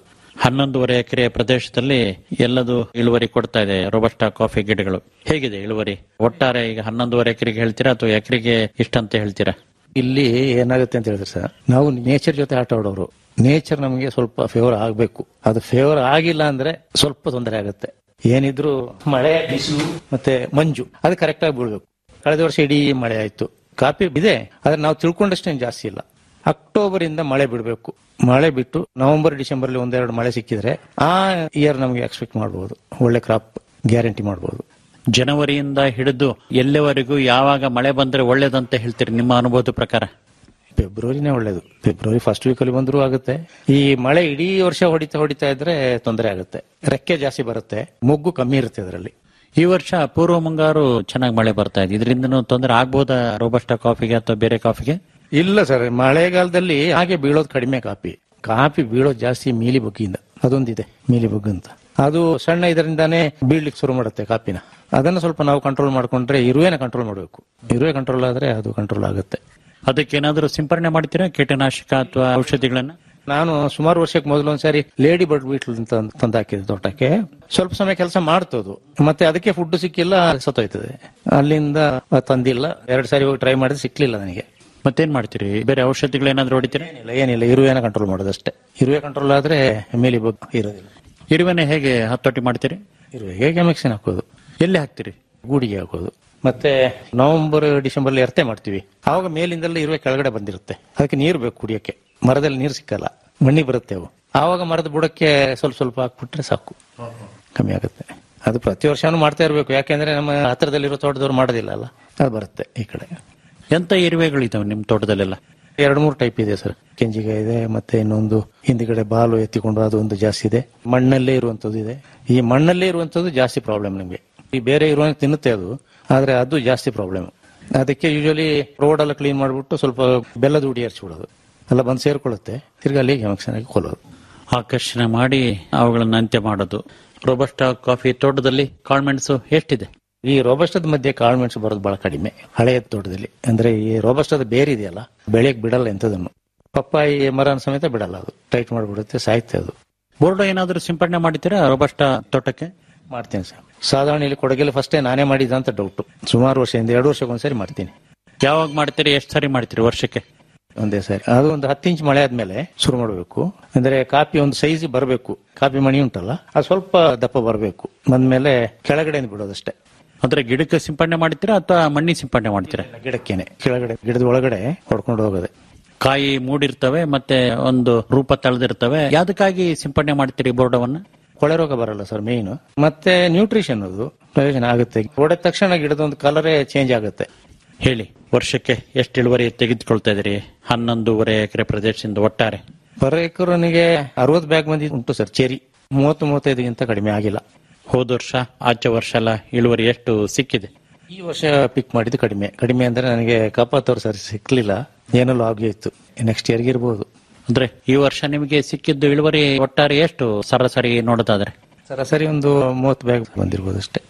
ಹನ್ನೊಂದೂವರೆ ಎಕರೆ ಪ್ರದೇಶದಲ್ಲಿ ಎಲ್ಲದು ಇಳುವರಿ ಕೊಡ್ತಾ ಇದೆ ರೋಬಸ್ಟಾ ಕಾಫಿ ಗಿಡಗಳು ಹೇಗಿದೆ ಇಳುವರಿ ಒಟ್ಟಾರೆ ಈಗ ಹನ್ನೊಂದೂವರೆ ಎಕರೆಗೆ ಹೇಳ್ತೀರಾ ಅಥವಾ ಎಕರೆಗೆ ಇಷ್ಟಂತ ಹೇಳ್ತೀರಾ
ಇಲ್ಲಿ ಏನಾಗುತ್ತೆ ಅಂತ ಹೇಳಿದ್ರೆ ಸರ್ ನಾವು ನೇಚರ್ ಜೊತೆ ಆಟ ಆಡೋರು ನೇಚರ್ ನಮಗೆ ಸ್ವಲ್ಪ ಫೇವರ್ ಆಗಬೇಕು ಅದು ಫೇವರ್ ಆಗಿಲ್ಲ ಅಂದ್ರೆ ಸ್ವಲ್ಪ ತೊಂದರೆ ಆಗುತ್ತೆ ಏನಿದ್ರು ಮಳೆ ಬಿಸಿಲು ಮತ್ತೆ ಮಂಜು ಅದು ಕರೆಕ್ಟ್ ಆಗಿ ಬೀಳ್ಬೇಕು ಕಳೆದ ವರ್ಷ ಇಡೀ ಮಳೆ ಆಯ್ತು ಕಾಫಿ ಇದೆ ಆದ್ರೆ ನಾವು ತಿಳ್ಕೊಂಡಷ್ಟೇನು ಜಾಸ್ತಿ ಇಲ್ಲ ಅಕ್ಟೋಬರ್ ಇಂದ ಮಳೆ ಬಿಡಬೇಕು ಮಳೆ ಬಿಟ್ಟು ನವೆಂಬರ್ ಡಿಸೆಂಬರ್ ಅಲ್ಲಿ ಒಂದೆರಡು ಮಳೆ ಸಿಕ್ಕಿದ್ರೆ ಆ ಇಯರ್ ನಮಗೆ ಎಕ್ಸ್ಪೆಕ್ಟ್ ಮಾಡಬಹುದು ಒಳ್ಳೆ ಕ್ರಾಪ್ ಗ್ಯಾರಂಟಿ ಮಾಡಬಹುದು
ಜನವರಿಯಿಂದ ಹಿಡಿದು ಎಲ್ಲಿವರೆಗೂ ಯಾವಾಗ ಮಳೆ ಬಂದ್ರೆ ಒಳ್ಳೇದಂತ ಹೇಳ್ತೀರಿ ನಿಮ್ಮ ಅನುಭವದ ಪ್ರಕಾರ
ಫೆಬ್ರವರಿನೇ ಒಳ್ಳೇದು ಫೆಬ್ರವರಿ ಫಸ್ಟ್ ವೀಕ್ ಅಲ್ಲಿ ಬಂದರೂ ಆಗುತ್ತೆ ಈ ಮಳೆ ಇಡೀ ವರ್ಷ ಹೊಡಿತಾ ಹೊಡಿತಾ ಇದ್ರೆ ತೊಂದರೆ ಆಗುತ್ತೆ ರೆಕ್ಕೆ ಜಾಸ್ತಿ ಬರುತ್ತೆ ಮೊಗ್ಗು ಕಮ್ಮಿ ಇರುತ್ತೆ ಅದರಲ್ಲಿ
ಈ ವರ್ಷ ಪೂರ್ವ ಮುಂಗಾರು ಚೆನ್ನಾಗಿ ಮಳೆ ಬರ್ತಾ ಇದೆ ಇದರಿಂದ ತೊಂದರೆ ಆಗ್ಬೋದಾ ರೋಬಸ್ಟಾ ಕಾಫಿಗೆ ಅಥವಾ ಬೇರೆ ಕಾಫಿಗೆ
ಇಲ್ಲ ಸರ್ ಮಳೆಗಾಲದಲ್ಲಿ ಹಾಗೆ ಬೀಳೋದು ಕಡಿಮೆ ಕಾಫಿ ಕಾಫಿ ಬೀಳೋದು ಜಾಸ್ತಿ ಮೀಲಿ ಬಗ್ಗಿಯಿಂದ ಅದೊಂದಿದೆ ಮೀಲಿ ಬಗ್ಗು ಅಂತ ಅದು ಸಣ್ಣ ಇದರಿಂದಾನೇ ಬೀಳ್ಲಿಕ್ಕೆ ಶುರು ಮಾಡುತ್ತೆ ಕಾಪಿನ ಅದನ್ನ ಸ್ವಲ್ಪ ನಾವು ಕಂಟ್ರೋಲ್ ಮಾಡ್ಕೊಂಡ್ರೆ ಇರುವೆನ ಕಂಟ್ರೋಲ್ ಮಾಡಬೇಕು ಇರುವೆ ಕಂಟ್ರೋಲ್ ಆದ್ರೆ ಅದು ಕಂಟ್ರೋಲ್ ಆಗುತ್ತೆ
ಅದಕ್ಕೇನಾದ್ರೂ ಸಿಂಪರಣೆ ಮಾಡ್ತೀರಾ ಕೀಟನಾಶಕ ಅಥವಾ ಔಷಧಿಗಳನ್ನ
ನಾನು ಸುಮಾರು ವರ್ಷಕ್ಕೆ ಮೊದಲು ಒಂದ್ಸಾರಿ ಲೇಡಿ ಬರ್ಡ್ ಬೀಟ್ಲ್ ಅಂತ ತಂದು ಹಾಕಿದೆ ತೋಟಕ್ಕೆ ಸ್ವಲ್ಪ ಸಮಯ ಕೆಲಸ ಮಾಡ್ತದು ಮತ್ತೆ ಅದಕ್ಕೆ ಫುಡ್ ಸಿಕ್ಕಿಲ್ಲ ಸತ್ತೋಯ್ತದೆ ಅಲ್ಲಿಂದ ತಂದಿಲ್ಲ ಎರಡು ಸಾರಿ ಹೋಗಿ ಟ್ರೈ ಮಾಡಿದ್ರೆ ಸಿಕ್ಲಿಲ್ಲ ನನಗೆ
ಮತ್ತೇನ್ ಮಾಡ್ತೀರಿ ಬೇರೆ ಔಷಧಿಗಳೇನಾದ್ರೂ ಹೊಡಿತೀರಾ
ಏನಿಲ್ಲ ಏನಿಲ್ಲ ಇರುವೆನ ಕಂಟ್ರೋಲ್ ಮಾಡೋದಷ್ಟೇ ಇರುವೆ ಕಂಟ್ರೋಲ್ ಆದ್ರೆ ಮೇಲಿ ಬಗ್ ಇರೋದಿಲ್ಲ
ಇರುವೆನೆ ಹೇಗೆ ಹತೋಟಿ ಮಾಡ್ತೀರಿ
ಇರುವೆಗೆ ಕೆಮಿಕ್ಸಿನ್ ಹಾಕೋದು
ಎಲ್ಲಿ ಹಾಕ್ತೀರಿ
ಗೂಡಿಗೆ ಹಾಕೋದು ಮತ್ತೆ ನವೆಂಬರ್ ಡಿಸೆಂಬರ್ ಅಲ್ಲಿ ಎರ್ತೆ ಮಾಡ್ತೀವಿ ಆವಾಗ ಮೇಲಿಂದೆಲ್ಲ ಇರುವೆ ಕೆಳಗಡೆ ಬಂದಿರುತ್ತೆ ಅದಕ್ಕೆ ನೀರು ಬೇಕು ಕುಡಿಯಕ್ಕೆ ಮರದಲ್ಲಿ ನೀರು ಸಿಕ್ಕಲ್ಲ ಮಣ್ಣಿ ಬರುತ್ತೆ ಅವು ಆವಾಗ ಮರದ ಬುಡಕ್ಕೆ ಸ್ವಲ್ಪ ಸ್ವಲ್ಪ ಹಾಕ್ಬಿಟ್ರೆ ಸಾಕು ಕಮ್ಮಿ ಆಗುತ್ತೆ ಅದು ಪ್ರತಿ ವರ್ಷನೂ ಮಾಡ್ತಾ ಇರಬೇಕು ಯಾಕೆಂದ್ರೆ ನಮ್ಮ ಹತ್ರದಲ್ಲಿರೋ ತೋಟದವ್ರು ಮಾಡೋದಿಲ್ಲ ಅಲ್ಲ ಅದು ಬರುತ್ತೆ ಈ ಕಡೆ
ಎಂತ ಇರುವೆಗಳಿದಾವೆ ನಿಮ್ ತೋಟದಲ್ಲೆಲ್ಲ
ಎರಡು ಮೂರು ಟೈಪ್ ಇದೆ ಸರ್ ಕೆಂಜಿಗ ಇದೆ ಮತ್ತೆ ಇನ್ನೊಂದು ಹಿಂದಿಗಡೆ ಬಾಲು ಎತ್ತಿಕೊಂಡು ಅದು ಒಂದು ಜಾಸ್ತಿ ಇದೆ ಮಣ್ಣಲ್ಲೇ ಇರುವಂತದ್ದು ಇದೆ ಈ ಮಣ್ಣಲ್ಲೇ ಇರುವಂತದ್ದು ಜಾಸ್ತಿ ಪ್ರಾಬ್ಲಮ್ ನಮಗೆ ಈ ಬೇರೆ ಇರುವಂತ ತಿನ್ನುತ್ತೆ ಅದು ಆದ್ರೆ ಅದು ಜಾಸ್ತಿ ಪ್ರಾಬ್ಲಮ್ ಅದಕ್ಕೆ ಯೂಶಲಿ ರೋಡ್ ಎಲ್ಲ ಕ್ಲೀನ್ ಮಾಡ್ಬಿಟ್ಟು ಸ್ವಲ್ಪ ಬೆಲ್ಲದ ಹುಡಿ ಹರಿಸ್ಬಿಡೋದು ಎಲ್ಲ ಬಂದು ಸೇರ್ಕೊಳ್ಳುತ್ತೆ ತಿರ್ಗಾ ಅಲ್ಲಿಗೆ ಕನೆಕ್ಷನ್ ಆಗಿ ಕೊಲ್ಲೋದು
ಆಕರ್ಷಣೆ ಮಾಡಿ ಅವುಗಳನ್ನ ಅಂತ್ಯ ಮಾಡೋದು ರೋಬಸ್ಟಾ ಕಾಫಿ ತೋಟದಲ್ಲಿ ಕಾಳ್ಮೆಣಸು ಎಷ್ಟಿದೆ
ಈ ರೋಬಸ್ಟದ ಮಧ್ಯೆ ಕಾಳುಮೆಣಸು ಬರೋದು ಬಹಳ ಕಡಿಮೆ ಹಳೆಯ ತೋಟದಲ್ಲಿ ಅಂದ್ರೆ ಈ ರೋಬಸ್ಟದ ಬೇರೆ ಇದೆಯಲ್ಲ ಬೆಳೆಯಕ್ ಬಿಡಲ್ಲ ಎಂತದನ್ನು ಪಪ್ಪಾಯಿ ಮರನ ಸಮೇತ ಬಿಡಲ್ಲ ಅದು ಟೈಟ್ ಮಾಡ್ಬಿಡುತ್ತೆ ಸಾಯ್ತೆ ಅದು
ಬೋರ್ಡೋ ಏನಾದ್ರೂ ಸಿಂಪಡಣೆ ಮಾಡ್ತೀರಾ ರೋಬಸ್ಟಾ ತೋಟಕ್ಕೆ
ಮಾಡ್ತೀನಿ ಸರ್ ಸಾಧಾರಣ ಇಲ್ಲಿ ಕೊಡಗೆಲ್ಲ ಫಸ್ಟೇ ನಾನೇ ಮಾಡಿದ ಅಂತ ಡೌಟ್ ಸುಮಾರು ವರ್ಷದಿಂದ ಎರಡು ವರ್ಷಕ್ಕೆ ಒಂದ್ಸರಿ ಮಾಡ್ತೀನಿ
ಯಾವಾಗ ಮಾಡ್ತೀರಿ ಎಷ್ಟು ಸಾರಿ ಮಾಡ್ತೀರಿ ವರ್ಷಕ್ಕೆ
ಒಂದೇ ಸಾರಿ ಅದು ಒಂದು ಹತ್ತು ಇಂಚ್ ಮಳೆ ಆದ್ಮೇಲೆ ಶುರು ಮಾಡಬೇಕು ಅಂದ್ರೆ ಕಾಪಿ ಒಂದು ಸೈಜ್ ಬರಬೇಕು ಕಾಪಿ ಮಣಿ ಉಂಟಲ್ಲ ಅದು ಸ್ವಲ್ಪ ದಪ್ಪ ಬರಬೇಕು ಬಂದ್ಮೇಲೆ ಕೆಳಗಡೆಯಿಂದ ಬಿಡೋದಷ್ಟೇ
ಅಂದ್ರೆ ಗಿಡಕ್ಕೆ ಸಿಂಪಡಣೆ ಮಾಡ್ತೀರಾ ಅಥವಾ ಮಣ್ಣಿ ಸಿಂಪಡಣೆ ಮಾಡ್ತೀರಾ
ಗಿಡಕ್ಕೇನೆ ಕೆಳಗಡೆ ಗಿಡದ ಒಳಗಡೆ ಹೊಡ್ಕೊಂಡು ಹೋಗೋದೆ
ಕಾಯಿ ಮೂಡಿರ್ತವೆ ಮತ್ತೆ ಒಂದು ರೂಪ ತಳೆದಿರ್ತವೆ ಯಾವ್ದಕ್ಕಾಗಿ ಸಿಂಪಡಣೆ ಮಾಡ್ತೀರಿ ಬೋರ್ಡವನ್ನ
ಕೊಳೆ ರೋಗ ಬರಲ್ಲ ಸರ್ ಮೇನ್ ಮತ್ತೆ ನ್ಯೂಟ್ರಿಷನ್ ಅದು ಪ್ರಯೋಜನ ಆಗುತ್ತೆ ಹೊಡೆದ ತಕ್ಷಣ ಗಿಡದ ಒಂದು ಕಲರೇ ಚೇಂಜ್ ಆಗುತ್ತೆ
ಹೇಳಿ ವರ್ಷಕ್ಕೆ ಎಷ್ಟು ಇಳುವರಿ ತೆಗೆದುಕೊಳ್ತಾ ಇದ್ರಿ ಹನ್ನೊಂದೂವರೆ ಎಕರೆ ಪ್ರದೇಶದಿಂದ ಒಟ್ಟಾರೆ
ಪರ್ ಎಕರನಿಗೆ ಅರವತ್ತು ಬ್ಯಾಗ್ ಮಂದಿ ಉಂಟು ಸರ್ ಚೆರಿ ಮೂವತ್ತು ಮೂವತ್ತೈದಕ್ಕಿಂತ ಕಡಿಮೆ ಆಗಿಲ್ಲ
ಹೋದ ವರ್ಷ ಆಚೆ ವರ್ಷ ಎಲ್ಲ ಇಳುವರಿ ಎಷ್ಟು ಸಿಕ್ಕಿದೆ
ಈ ವರ್ಷ ಪಿಕ್ ಮಾಡಿದ್ದು ಕಡಿಮೆ ಕಡಿಮೆ ಅಂದ್ರೆ ನನಗೆ ಕಪಾತವ್ರು ಸರಿ ಸಿಕ್ಲಿಲ್ಲ ಏನೋ ಆಗಿತ್ತು ನೆಕ್ಸ್ಟ್ ಇಯರ್ಗೆ ಇರ್ಬೋದು
ಅಂದ್ರೆ ಈ ವರ್ಷ ನಿಮಗೆ ಸಿಕ್ಕಿದ್ದು ಇಳುವರಿ ಒಟ್ಟಾರೆ ಎಷ್ಟು ಸರಾಸರಿ ನೋಡೋದಾದ್ರೆ
ಸರಾಸರಿ ಒಂದು ಮೂವತ್ತು ಬ್ಯಾಗ್ ಬಂದಿರ್ಬೋದು ಅಷ್ಟೇ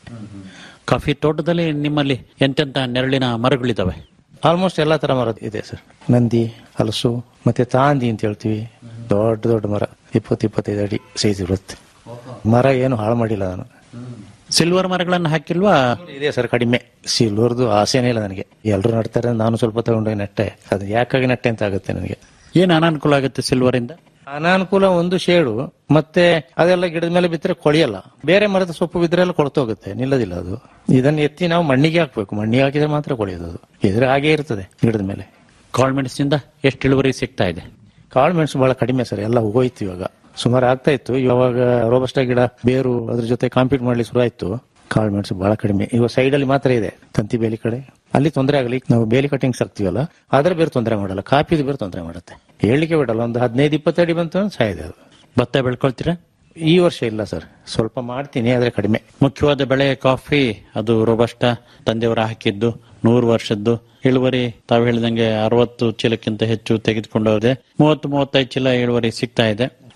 ಕಾಫಿ ತೋಟದಲ್ಲಿ ನಿಮ್ಮಲ್ಲಿ ಎಂತೆಂತ ನೆರಳಿನ ಮರಗಳಿದಾವೆ
ಆಲ್ಮೋಸ್ಟ್ ಎಲ್ಲಾ ತರ ಮರ ಇದೆ ಸರ್ ನಂದಿ ಹಲಸು ಮತ್ತೆ ತಾಂದಿ ಅಂತ ಹೇಳ್ತೀವಿ ದೊಡ್ಡ ದೊಡ್ಡ ಮರ ಇಪ್ಪತ್ತು ಇಪ್ಪತ್ತೈದು ಅಡಿ ಸೈಜ್ ಇರುತ್ತೆ ಮರ ಏನು ಹಾಳು ಮಾಡಿಲ್ಲ ನಾನು
ಸಿಲ್ವರ್ ಮರಗಳನ್ನು ಹಾಕಿಲ್ವಾ
ಇದೆ ಸರ್ ಕಡಿಮೆ ಸಿಲ್ವರ್ದು ಆಸೆನೇ ಇಲ್ಲ ನನಗೆ ಎಲ್ಲರೂ ನಡ್ತಾರೆ ನಾನು ಸ್ವಲ್ಪ ತಗೊಂಡೋಗಿ ನೆಟ್ಟೆ ಅದು ಯಾಕಾಗಿ ನೆಟ್ಟೆ ಅಂತ ಆಗುತ್ತೆ ನನಗೆ
ಏನ್ ಅನಾನುಕೂಲ ಆಗುತ್ತೆ ಸಿಲ್ವರ್ ಇಂದ
ಅನಾನುಕೂಲ ಒಂದು ಶೇಡು ಮತ್ತೆ ಅದೆಲ್ಲ ಗಿಡದ ಮೇಲೆ ಬಿತ್ತರೆ ಕೊಳೆಯಲ್ಲ ಬೇರೆ ಮರದ ಸೊಪ್ಪು ಬಿದ್ರೆ ಎಲ್ಲ ಕೊಳ್ತೋಗುತ್ತೆ ನಿಲ್ಲದಿಲ್ಲ ಅದು ಇದನ್ನ ಎತ್ತಿ ನಾವು ಮಣ್ಣಿಗೆ ಹಾಕ್ಬೇಕು ಮಣ್ಣಿಗೆ ಹಾಕಿದ್ರೆ ಮಾತ್ರ ಕೊಳೆಯೋದು ಅದು ಇದ್ರೆ ಹಾಗೆ ಇರ್ತದೆ ಗಿಡದ ಮೇಲೆ
ಕಾಳ್ಮೆಣಸಿಂದ ಎಷ್ಟು ಇಳುವರಿ ಸಿಗ್ತಾ ಇದೆ
ಕಾಳು ಮೆಣಸು ಬಹಳ ಕಡಿಮೆ ಸರ್ ಎಲ್ಲ ಹೋಯ್ತು ಇವಾಗ ಸುಮಾರು ಆಗ್ತಾ ಇತ್ತು ಇವಾಗ ರೋಬಸ್ಟ ಗಿಡ ಬೇರು ಅದ್ರ ಜೊತೆ ಕಾಂಪೀಟ್ ಮಾಡ್ಲಿಕ್ಕೆ ಶುರು ಆಯ್ತು ಕಾಳು ಮೆಣಸು ಬಹಳ ಕಡಿಮೆ ಇವಾಗ ಸೈಡ್ ಅಲ್ಲಿ ಮಾತ್ರ ಇದೆ ತಂತಿ ಬೇಲಿ ಕಡೆ ಅಲ್ಲಿ ತೊಂದರೆ ಆಗಲಿ ನಾವು ಬೇಲಿ ಕಟಿಂಗ್ಸ್ ಹಾಕ್ತಿವಲ್ಲ ಆದ್ರೆ ಬೇರೆ ತೊಂದರೆ ಮಾಡಲ್ಲ ಕಾಪಿದು ಬೇರೆ ತೊಂದರೆ ಮಾಡುತ್ತೆ ಹೇಳಲಿಕ್ಕೆ ಬಿಡಲ್ಲ ಒಂದು ಹದಿನೈದು ಇಪ್ಪತ್ತು ಅಡಿ ಬಂತು ಅಂದ್ರೆ ಸಾಯಿದೆ ಅದು
ಭತ್ತ ಬೆಳ್ಕೊಳ್ತೀರಾ
ಈ ವರ್ಷ ಇಲ್ಲ ಸರ್ ಸ್ವಲ್ಪ ಮಾಡ್ತೀನಿ ಆದ್ರೆ ಕಡಿಮೆ
ಮುಖ್ಯವಾದ ಬೆಳೆ ಕಾಫಿ ಅದು ರೋಬಸ್ಟ ತಂದೆಯವರ ಹಾಕಿದ್ದು ನೂರು ವರ್ಷದ್ದು ಇಳುವರಿ ತಾವು ಹೇಳಿದಂಗೆ ಅರವತ್ತು ಚೀಲಕ್ಕಿಂತ ಹೆಚ್ಚು ತೆಗೆದುಕೊಂಡು ಹೋದೆ ಮೂವತ್ತು ಮೂವತ್ತೈದು ಚೀಲ ಇಳುವರಿ ಸಿಗ್ತಾ ಇದೆ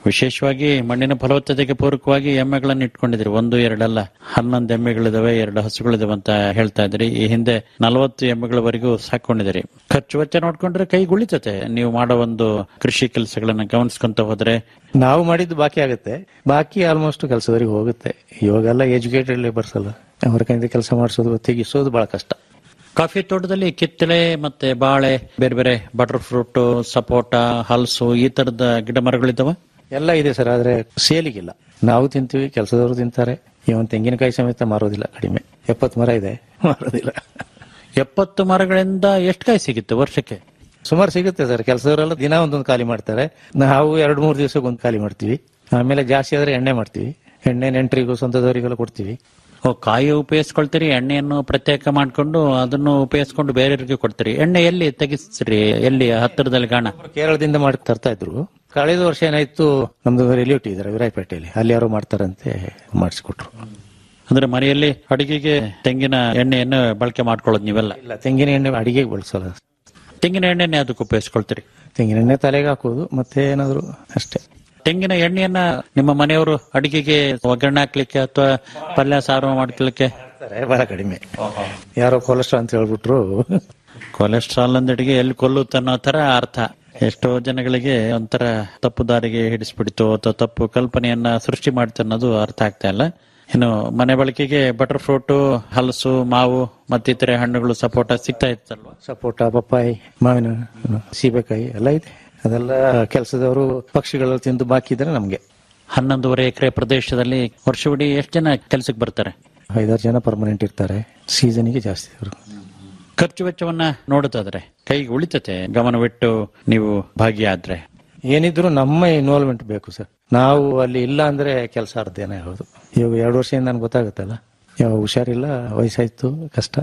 ವಿಶೇಷವಾಗಿ ಮಣ್ಣಿನ ಫಲವತ್ತತೆಗೆ ಪೂರಕವಾಗಿ ಎಮ್ಮೆಗಳನ್ನು ಇಟ್ಕೊಂಡಿದ್ರಿ ಒಂದು ಎರಡಲ್ಲ ಹನ್ನೊಂದು ಎಮ್ಮೆಗಳಿದಾವೆ ಎರಡು ಹಸುಗಳಿದಾವೆ ಅಂತ ಹೇಳ್ತಾ ಇದ್ರಿ ಈ ಹಿಂದೆ ನಲವತ್ತು ಎಮ್ಮೆಗಳವರೆಗೂ ಸಾಕೊಂಡಿದ್ದೀರಿ ಖರ್ಚು ವೆಚ್ಚ ನೋಡ್ಕೊಂಡ್ರೆ ಕೈ ಉಳಿತತೆ ನೀವು ಮಾಡೋ ಒಂದು ಕೃಷಿ ಕೆಲಸಗಳನ್ನ ಗಮನಿಸ್ಕೊಂತ ಹೋದ್ರೆ
ನಾವು ಮಾಡಿದ್ದು ಬಾಕಿ ಆಗುತ್ತೆ ಬಾಕಿ ಆಲ್ಮೋಸ್ಟ್ ಕೆಲಸದವರಿಗೆ ಹೋಗುತ್ತೆ ಇವಾಗೆಲ್ಲ ಎಜುಕೇಟೆಡ್ ಲೇಬರ್ಸ್ ಅಲ್ಲ ಅವ್ರ ಕೈಯಿಂದ ಕೆಲಸ ಮಾಡಿಸೋದು ತೆಗಿಸೋದು ಬಹಳ ಕಷ್ಟ
ಕಾಫಿ ತೋಟದಲ್ಲಿ ಕಿತ್ತಳೆ ಮತ್ತೆ ಬಾಳೆ ಬೇರೆ ಬೇರೆ ಬಟರ್ ಫ್ರೂಟ್ ಸಪೋಟ ಹಲಸು ಈ ತರದ ಗಿಡ ಮರಗಳಿದಾವ
ಎಲ್ಲ ಇದೆ ಸರ್ ಆದ್ರೆ ಸೇಲಿಗಿಲ್ಲ ನಾವು ತಿಂತೀವಿ ಕೆಲಸದವರು ತಿಂತಾರೆ ಇವನ್ ತೆಂಗಿನಕಾಯಿ ಸಮೇತ ಮಾರೋದಿಲ್ಲ ಕಡಿಮೆ ಎಪ್ಪತ್ತು ಮರ ಇದೆ ಮಾರೋದಿಲ್ಲ
ಎಪ್ಪತ್ತು ಮರಗಳಿಂದ ಎಷ್ಟು ಕಾಯಿ ಸಿಗುತ್ತೆ ವರ್ಷಕ್ಕೆ
ಸುಮಾರು ಸಿಗುತ್ತೆ ಸರ್ ಕೆಲಸದವರೆಲ್ಲ ದಿನ ಒಂದೊಂದು ಖಾಲಿ ಮಾಡ್ತಾರೆ ನಾವು ಎರಡು ಮೂರು ದಿವಸಕ್ಕೆ ಒಂದು ಖಾಲಿ ಮಾಡ್ತೀವಿ ಆಮೇಲೆ ಜಾಸ್ತಿ ಆದ್ರೆ ಎಣ್ಣೆ ಮಾಡ್ತೀವಿ ಎಣ್ಣೆ ನೆಂಟರಿಗೂ ಸ್ವಂತದವರಿಗೆಲ್ಲ ಕೊಡ್ತೀವಿ
ಓ ಕಾಯಿ ಉಪಯೋಗಿಸ್ಕೊಳ್ತೀರಿ ಎಣ್ಣೆಯನ್ನು ಪ್ರತ್ಯೇಕ ಮಾಡ್ಕೊಂಡು ಅದನ್ನು ಉಪಯೋಗಿಸ್ಕೊಂಡು ಬೇರೆಯವರಿಗೆ ಕೊಡ್ತೀರಿ ಎಣ್ಣೆ ಎಲ್ಲಿ ತೆಗಿಸ್ತೀರಿ ಎಲ್ಲಿ ಹತ್ತಿರದಲ್ಲಿ ಗಾಣ
ಕೇರಳದಿಂದ ಮಾಡಿ ತರ್ತಾ ಇದ್ರು ಕಳೆದ ವರ್ಷ ಏನಾಯ್ತು ನಮ್ದು ರಿಲೇಟಿವ್ ಇದಾರೆ ವಿರಾಯಪೇಟೆಯಲ್ಲಿ ಅಲ್ಲಿ ಯಾರೋ ಮಾಡ್ತಾರಂತೆ ಮಾಡಿಸ್ಕೊಟ್ರು
ಅಂದ್ರೆ ಮನೆಯಲ್ಲಿ ಅಡಿಗೆಗೆ ತೆಂಗಿನ ಎಣ್ಣೆಯನ್ನು ಬಳಕೆ ಮಾಡ್ಕೊಳ್ಳೋದು ನೀವೆಲ್ಲ
ಇಲ್ಲ ತೆಂಗಿನ ಎಣ್ಣೆ ಅಡಿಗೆಗೆ ಬಳಸಲ್ಲ
ತೆಂಗಿನ ಎಣ್ಣೆನೆ ಅದಕ್ಕೆ ಉಪಯೋಗಿಸ್ಕೊಳ್ತೀರಿ
ತೆಂಗಿನ ಎಣ್ಣೆ ತಲೆಗೆ ಹಾಕೋದು ಮತ್ತೆ ಏನಾದ್ರು ಅಷ್ಟೇ
ತೆಂಗಿನ ಎಣ್ಣೆಯನ್ನ ನಿಮ್ಮ ಮನೆಯವರು ಅಡಿಗೆಗೆ ಒಗ್ಗರಣೆ ಹಾಕ್ಲಿಕ್ಕೆ ಅಥವಾ ಪಲ್ಯ ಸಾರು ಮಾಡ್ಕೊಳ್ಳಿಕ್ಕೆ
ಬಹಳ ಕಡಿಮೆ ಯಾರೋ ಕೊಲೆಸ್ಟ್ರಾಲ್ ಅಂತ ಹೇಳ್ಬಿಟ್ರು
ಕೊಲೆಸ್ಟ್ರಾಲ್ ಅಂದಡಿಗೆ ಎಲ್ಲಿ ಕೊಲ್ಲುತ್ತೆ ಅನ್ನೋ ತರ ಅರ್ಥ ಎಷ್ಟೋ ಜನಗಳಿಗೆ ಒಂಥರ ತಪ್ಪು ದಾರಿಗೆ ಹಿಡಿಸ್ಬಿಡ್ತು ಅಥವಾ ತಪ್ಪು ಕಲ್ಪನೆಯನ್ನ ಸೃಷ್ಟಿ ಮಾಡ್ತು ಅನ್ನೋದು ಅರ್ಥ ಆಗ್ತಾ ಇಲ್ಲ ಇನ್ನು ಮನೆ ಬಳಕೆಗೆ ಬಟರ್ ಫ್ರೂಟ್ ಹಲಸು ಮಾವು ಮತ್ತಿತರೆ ಹಣ್ಣುಗಳು ಸಪೋಟ ಸಿಗ್ತಾ ಇತ್ತಲ್ವಾ
ಸಪೋಟ ಪಪ್ಪಾಯಿ ಮಾವಿನ ಹಣ್ಣು, ಸೀಬೆಕಾಯಿ ಎಲ್ಲ ಇದೆ ಅದೆಲ್ಲ ಕೆಲಸದವರು ಪಕ್ಷಿಗಳೆಲ್ಲ ತಿಂದು ಬಾಕಿ ಇದ್ರೆ ನಮ್ಗೆ
ಹನ್ನೊಂದೂವರೆ ಎಕರೆ ಪ್ರದೇಶದಲ್ಲಿ ವರ್ಷವಿಡೀ ಎಷ್ಟು ಜನ ಕೆಲಸಕ್ಕೆ ಬರ್ತಾರೆ
ಐದಾರು ಜನ ಪರ್ಮನೆಂಟ್ ಇರ್ತಾರೆ ಸೀಸನ್ಗೆ ಜಾಸ್ತಿ ಅವರು
ಖರ್ಚು ವೆಚ್ಚವನ್ನ ನೋಡುತ್ತಾದ್ರೆ ಕೈಗೆ ಉಳಿತತೆ ಗಮನವಿಟ್ಟು ನೀವು ಭಾಗಿಯಾದ್ರೆ
ಏನಿದ್ರು ನಮ್ಮ ಇನ್ವಾಲ್ವ್ಮೆಂಟ್ ಬೇಕು ಸರ್ ನಾವು ಅಲ್ಲಿ ಇಲ್ಲ ಅಂದ್ರೆ ಕೆಲಸ ಅರ್ಧೇನೆ ಹೌದು ಇವಾಗ ಎರಡು ವರ್ಷದಿಂದ ನನ್ಗೆ ಗೊತ್ತಾಗುತ್ತಲ್ಲ ಯಾವ ಹುಷಾರಿಲ್ಲ ವಯಸ್ಸಾಯ್ತು ಕಷ್ಟ